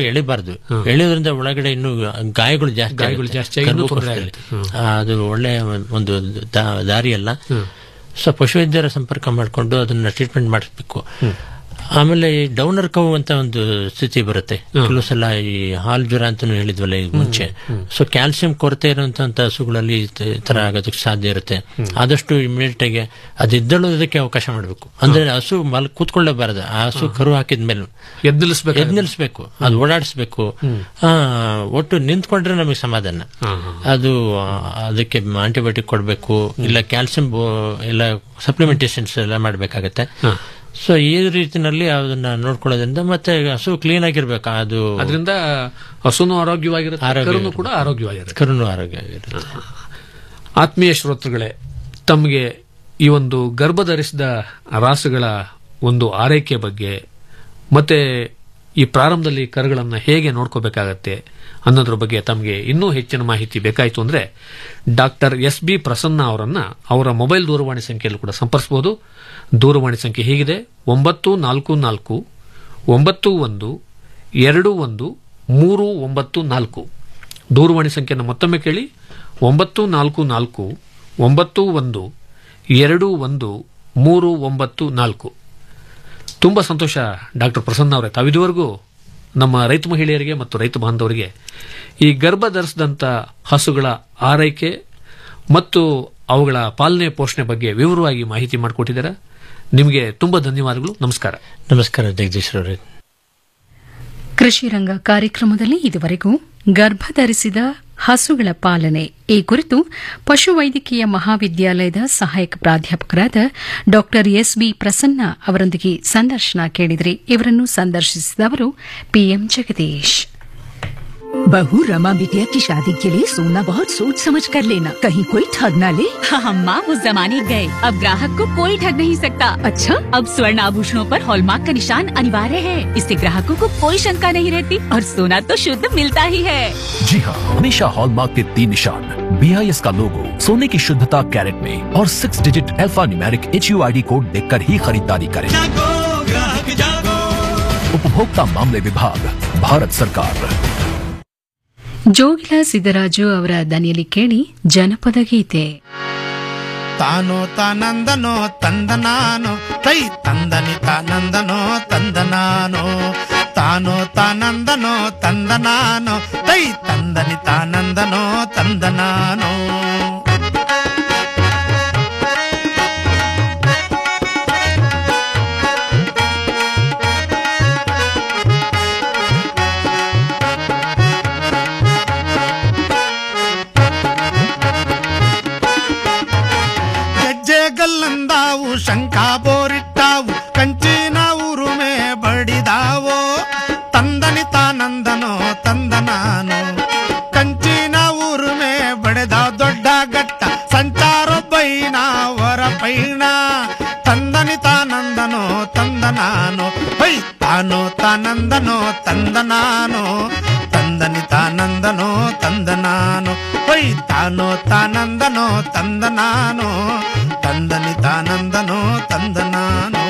ಬಲವಂತವಾಗಿ ಎಳಿಬಾರ್ದು ಎಳೆಯೋದ್ರಿಂದ ಒಳಗಡೆ ಇನ್ನು ಗಾಯಗಳು ಜಾಸ್ತಿ ಗಾಯಗಳು ಆಗುತ್ತೆ. ಜಾಸ್ತಿ ಆಗಿ ಇನ್ನೂ ತೊಂದ್ರೆ ಗರ್ಭಕೋಶದಲ್ಲಿ. ಆಗುತ್ತೆ. ಆ, ಅದು ಒಳ್ಳೆ ಒಂದು ದಾ- ದಾರಿ ಅಲ್ಲ ಸೊ ಪಶುವೈದ್ಯರ ಸಂಪರ್ಕ ಮಾಡಿಕೊಂಡು ಅದನ್ನ ಟ್ರೀಟ್ಮೆಂಟ್ ಮಾಡಿಸ್ಬೇಕು ಆಮೇಲೆ ಈ ಡೌನರ್ ಕವು ಅಂತ ಒಂದು ಸ್ಥಿತಿ ಬರುತ್ತೆ ಕೆಲವು ಸಲ ಈ ಹಾಲ್ ಜ್ವರ ಅಂತ ಹೇಳಿದ್ವಲ್ಲ ಈಗ ಮುಂಚೆ ಸೊ ಕ್ಯಾಲ್ಸಿಯಂ ಕೊರತೆ ಇರುವಂತ ಹಸುಗಳಲ್ಲಿ ಈ ತ- ಈ ತರ ಆಗೋದಕ್ಕೆ ಸಾಧ್ಯ ಇರುತ್ತೆ ಆದಷ್ಟು ಇಮಿಡಿಯೇಟ್ ಆಗಿ ಅದು ಎದ್ದೇಳೋದಕ್ಕೆ ಅವಕಾಶ ಮಾಡಬೇಕು ಅಂದ್ರೆ ಹಸು ಮಲ್ ಕೂತ್ಕೊಳ್ಳೇಬಾರದು ಆ ಹಸು ಕರು ಹಾಕಿದ್ಮೇಲೆ ಎದ್ ನಿಲ್ಲಿಸ್ಬೇಕು ಎದ್ ನಿಲ್ಲಿಸ್ಬೇಕು ಅದು ಓಡಾಡಿಸ್ಬೇಕು ಆ, ಒಟ್ಟು ನಿಂತ್ಕೊಂಡ್ರೆ ನಮಗೆ ಸಮಾಧಾನ ಅದು ಆ, ಅದಕ್ಕೆ ಆಂಟಿಬಯೋಟಿಕ್ ಕೊಡಬೇಕು ಇಲ್ಲ ಕ್ಯಾಲ್ಸಿಯಂ ಇಲ್ಲ ಸಪ್ಲಿಮೆಂಟೇಷನ್ಸ್ ಎಲ್ಲ ಮಾಡಬೇಕಾಗತ್ತೆ ಸೊ ಈ ರೀತಿನಲ್ಲಿ ಅದನ್ನ ನೋಡ್ಕೊಳ್ಳೋದ್ರಿಂದ ಮತ್ತೆ ಹಸು ಕ್ಲೀನ್ ಆಗಿರ್ಬೇಕು ಅದು ಅದರಿಂದ ಹಸುನು ಆರೋಗ್ಯವಾಗಿರುತ್ತೆ ಆರೋಗ್ಯವಾಗಿರುತ್ತೆ. ಕರುನು ಕೂಡ ಆರೋಗ್ಯವಾಗಿರುತ್ತೆ ಕರುನು ಆರೋಗ್ಯ ಆಗಿರುತ್ತೆ ಆತ್ಮೀಯ ಶ್ರೋತೃಗಳೇ ತಮಗೆ ಈ ಒಂದು ಗರ್ಭ ಧರಿಸಿದ ರಾಸುಗಳ ಒಂದು ಆರೈಕೆ ಬಗ್ಗೆ ಮತ್ತೆ ಈ ಪ್ರಾರಂಭದಲ್ಲಿ ಕರುಗಳನ್ನು ಹೇಗೆ ನೋಡ್ಕೋಬೇಕಾಗತ್ತೆ ಅನ್ನೋದ್ರ ಬಗ್ಗೆ ತಮಗೆ ಇನ್ನೂ ಹೆಚ್ಚಿನ ಮಾಹಿತಿ ಬೇಕಾಯಿತು ಅಂದ್ರೆ ಡಾಕ್ಟರ್ ಎಸ್ ಬಿ ಪ್ರಸನ್ನ ಅವರನ್ನ ಅವರ ಮೊಬೈಲ್ ದೂರವಾಣಿ ಸಂಖ್ಯೆಯಲ್ಲೂ ಕೂಡ ಸಂಪರ್ಸಬಹುದು ದೂರವಾಣಿ ಸಂಖ್ಯೆ ಹೀಗಿದೆ ಒಂಬತ್ತು ನಾಲ್ಕು ನಾಲ್ಕು ಒಂಬತ್ತು ಒಂದು ಎರಡು ಒಂದು ಮೂರು ಒಂಬತ್ತು ನಾಲ್ಕು ದೂರವಾಣಿ ಸಂಖ್ಯೆಯನ್ನು ಮತ್ತೊಮ್ಮೆ ಕೇಳಿ ಒಂಬತ್ತು ನಾಲ್ಕು ನಾಲ್ಕು ಒಂಬತ್ತು ಒಂದು ಎರಡು ಒಂದು ಮೂರು ಒಂಬತ್ತು ನಾಲ್ಕು ತುಂಬ ಸಂತೋಷ ಡಾಕ್ಟರ್ ಪ್ರಸನ್ನ ಅವರೇ ತಾವಿದುವರೆಗೂ ನಮ್ಮ ರೈತ ಮಹಿಳೆಯರಿಗೆ ಮತ್ತು ರೈತ ಬಾಂಧವರಿಗೆ ಈ ಗರ್ಭ ಧರಿಸಿದಂಥ ಹಸುಗಳ ಆರೈಕೆ ಮತ್ತು ಅವುಗಳ ಪಾಲನೆ ಪೋಷಣೆ ಬಗ್ಗೆ ವಿವರವಾಗಿ ಮಾಹಿತಿ ಮಾಡಿಕೊಟ್ಟಿದ್ದೀರಾ ನಿಮಗೆ ತುಂಬ ಧನ್ಯವಾದಗಳು ನಮಸ್ಕಾರ ನಮಸ್ಕಾರ ಜಗದೀಶ್ವರರೇ ಕೃಷಿ ರಂಗ ಕಾರ್ಯಕ್ರಮದಲ್ಲಿ ಇದುವರೆಗೂ ಗರ್ಭಧರಿಸಿದ ಹಸುಗಳ ಪಾಲನೆ ಈ ಕುರಿತು ಪಶುವೈದ್ಯಕೀಯ ಮಹಾವಿದ್ಯಾಲಯದ ಸಹಾಯಕ ಪ್ರಾಧ್ಯಾಪಕರಾದ ಡಾ ಎಸ್ಬಿ ಪ್ರಸನ್ನ ಅವರೊಂದಿಗೆ ಸಂದರ್ಶನ ಕೇಳಿದ್ರಿ ಇವರನ್ನು ಸಂದರ್ಶಿಸಿದವರು ಪಿಎಂ ಜಗದೀಶ್ बहू रमा बिटिया की शादी के लिए सोना बहुत सोच समझ कर लेना कहीं कोई ठग ना ले हम माँ उस जमाने गए अब ग्राहक को कोई ठग नहीं सकता अच्छा अब स्वर्ण आभूषणों पर हॉलमार्क का निशान अनिवार्य है इससे ग्राहकों को कोई शंका नहीं रहती और सोना तो शुद्ध मिलता ही है जी हाँ हमेशा हॉलमार्क के तीन निशान बी आई एस का लोगो सोने की शुद्धता कैरेट में और six digit alphanumeric H U I D code देख कर ही खरीदारी करें उपभोक्ता मामले विभाग भारत सरकार ಜೋಗಿಲ ಸಿದ್ದರಾಜು ಅವರ ದನಿಯಲ್ಲಿ ಕೇಳಿ ಜನಪದ ಗೀತೆ ತಾನೋ ತಾನಂದನೋ ತಂದನಾನೋ ತೈ ತಂದನಿ ತಾನಂದನೋ ತಂದನಾನೋ ತಾನೋ ತಾನಂದನೋ ತಂದನಾನೋ ತೈ ತಂದನಿ ತಾನಂದನೋ ತಂದನಾನೋ ಗೆಜ್ಜೆ ಗಲ್ಲಂದಾವು ಶಂಖ ಬೋರಿಟ್ಟಾವು ಕಂಚಿನ ಉರುಮೆ ಬಡಿದಾವೋ ತಂದನಿ ತಾನಂದನೋ ತಂದನಾನು ಕಂಚಿನ ಉರುಮೆ ಬಡೆದ ದೊಡ್ಡ ಗಟ್ಟ ಸಂಚಾರ ಬೈನ ವರ ಪೈಣ ತಂದನಿ ತಾನಂದನೋ ತಂದನಾನು ಹೈ ತಾನೋ ತಾನಂದನೋ ತಂದನಾನು ತಂದನಿ ತಾನಂದನೋ ತಂದನಾನು ಹೈ ತಾನೋ ತಾನಂದನೋ ತಂದನಾನು ತಂದನಿ ತಾನಂದನೋ ತಂದನಾನು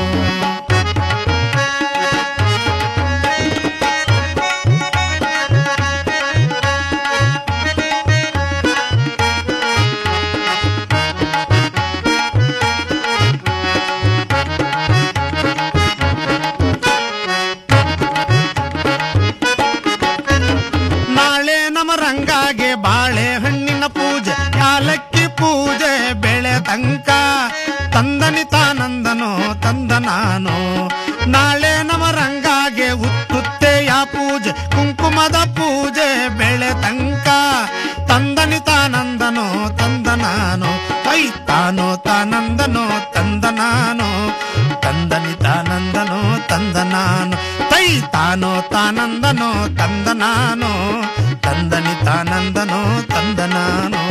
ನಾಳೆ ನಮ್ಮ ರಂಗಾಗೆ ಬಾಳೆ ಹಣ್ಣಿನ ಪೂಜೆ ಯಾಲಕ್ಕಿ ಪೂಜೆ ಬೆಳೆ ತಂಕ ತಂದನಿ ತಾನಂದನೋ ತಂದನಾನೋ ನಾಳೆ ನಮ್ಮ ರಂಗಾಗೆ ಉತ್ತುತ್ತೆಯ ಪೂಜೆ ಕುಂಕುಮದ ಪೂಜೆ ಬೆಳೆ ತಂಕ ತಂದನಿ ತಾನಂದನೋ ತಂದನಾನೋ ಐ ತಾನೋ ತಾನಂದನೋ ತಂದನಾನೋ ತಂದನಿ ತಾನಂದನೋ ತಂದನಾನು ತೈ ತಾನೋ ತಾನಂದನೋ ತಂದನಾನೋ ತಂದನಿ ತಾನಂದನೋ ತಂದನಾನೋ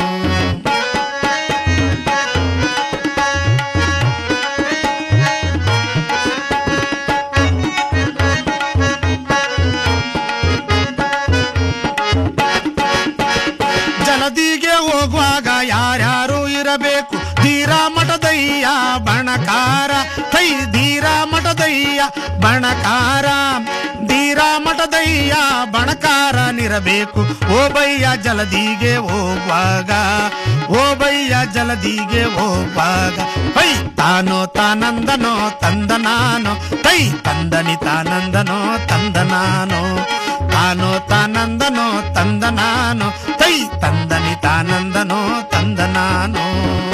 ಜಲದಿಗೆ ಹೋಗುವಾಗ ಯಾರ್ಯಾರು ಇರಬೇಕು ಧೀರ ಮಠದಯ್ಯ ಬಣಕಾರ ಥೈ ಧೀರ ಮಠದಯ್ಯ ಬಣಕಾರ ಧೀರ ಮಠದಯ್ಯ ಬಣಕಾರನಿರಬೇಕು ಓ ಬಯ್ಯ ಜಲದಿಗೆ ಹೋಗುವಾಗ ಓ ಬಯ್ಯ ಜಲದಿಗೆ ಹೋಗುವಾಗ ಹೈ ತಾನೋ ತಾನಂದನೋ ತಂದ ನಾನು ತೈ ತಂದನಿ ತಾನಂದನೋ ತಂದ ನಾನು ತಾನೋ ತಾನಂದನೋ ತಂದ ನಾನು ತೈ ತಂದನಿ ತಾನಂದನೋ ತಂದ ನಾನು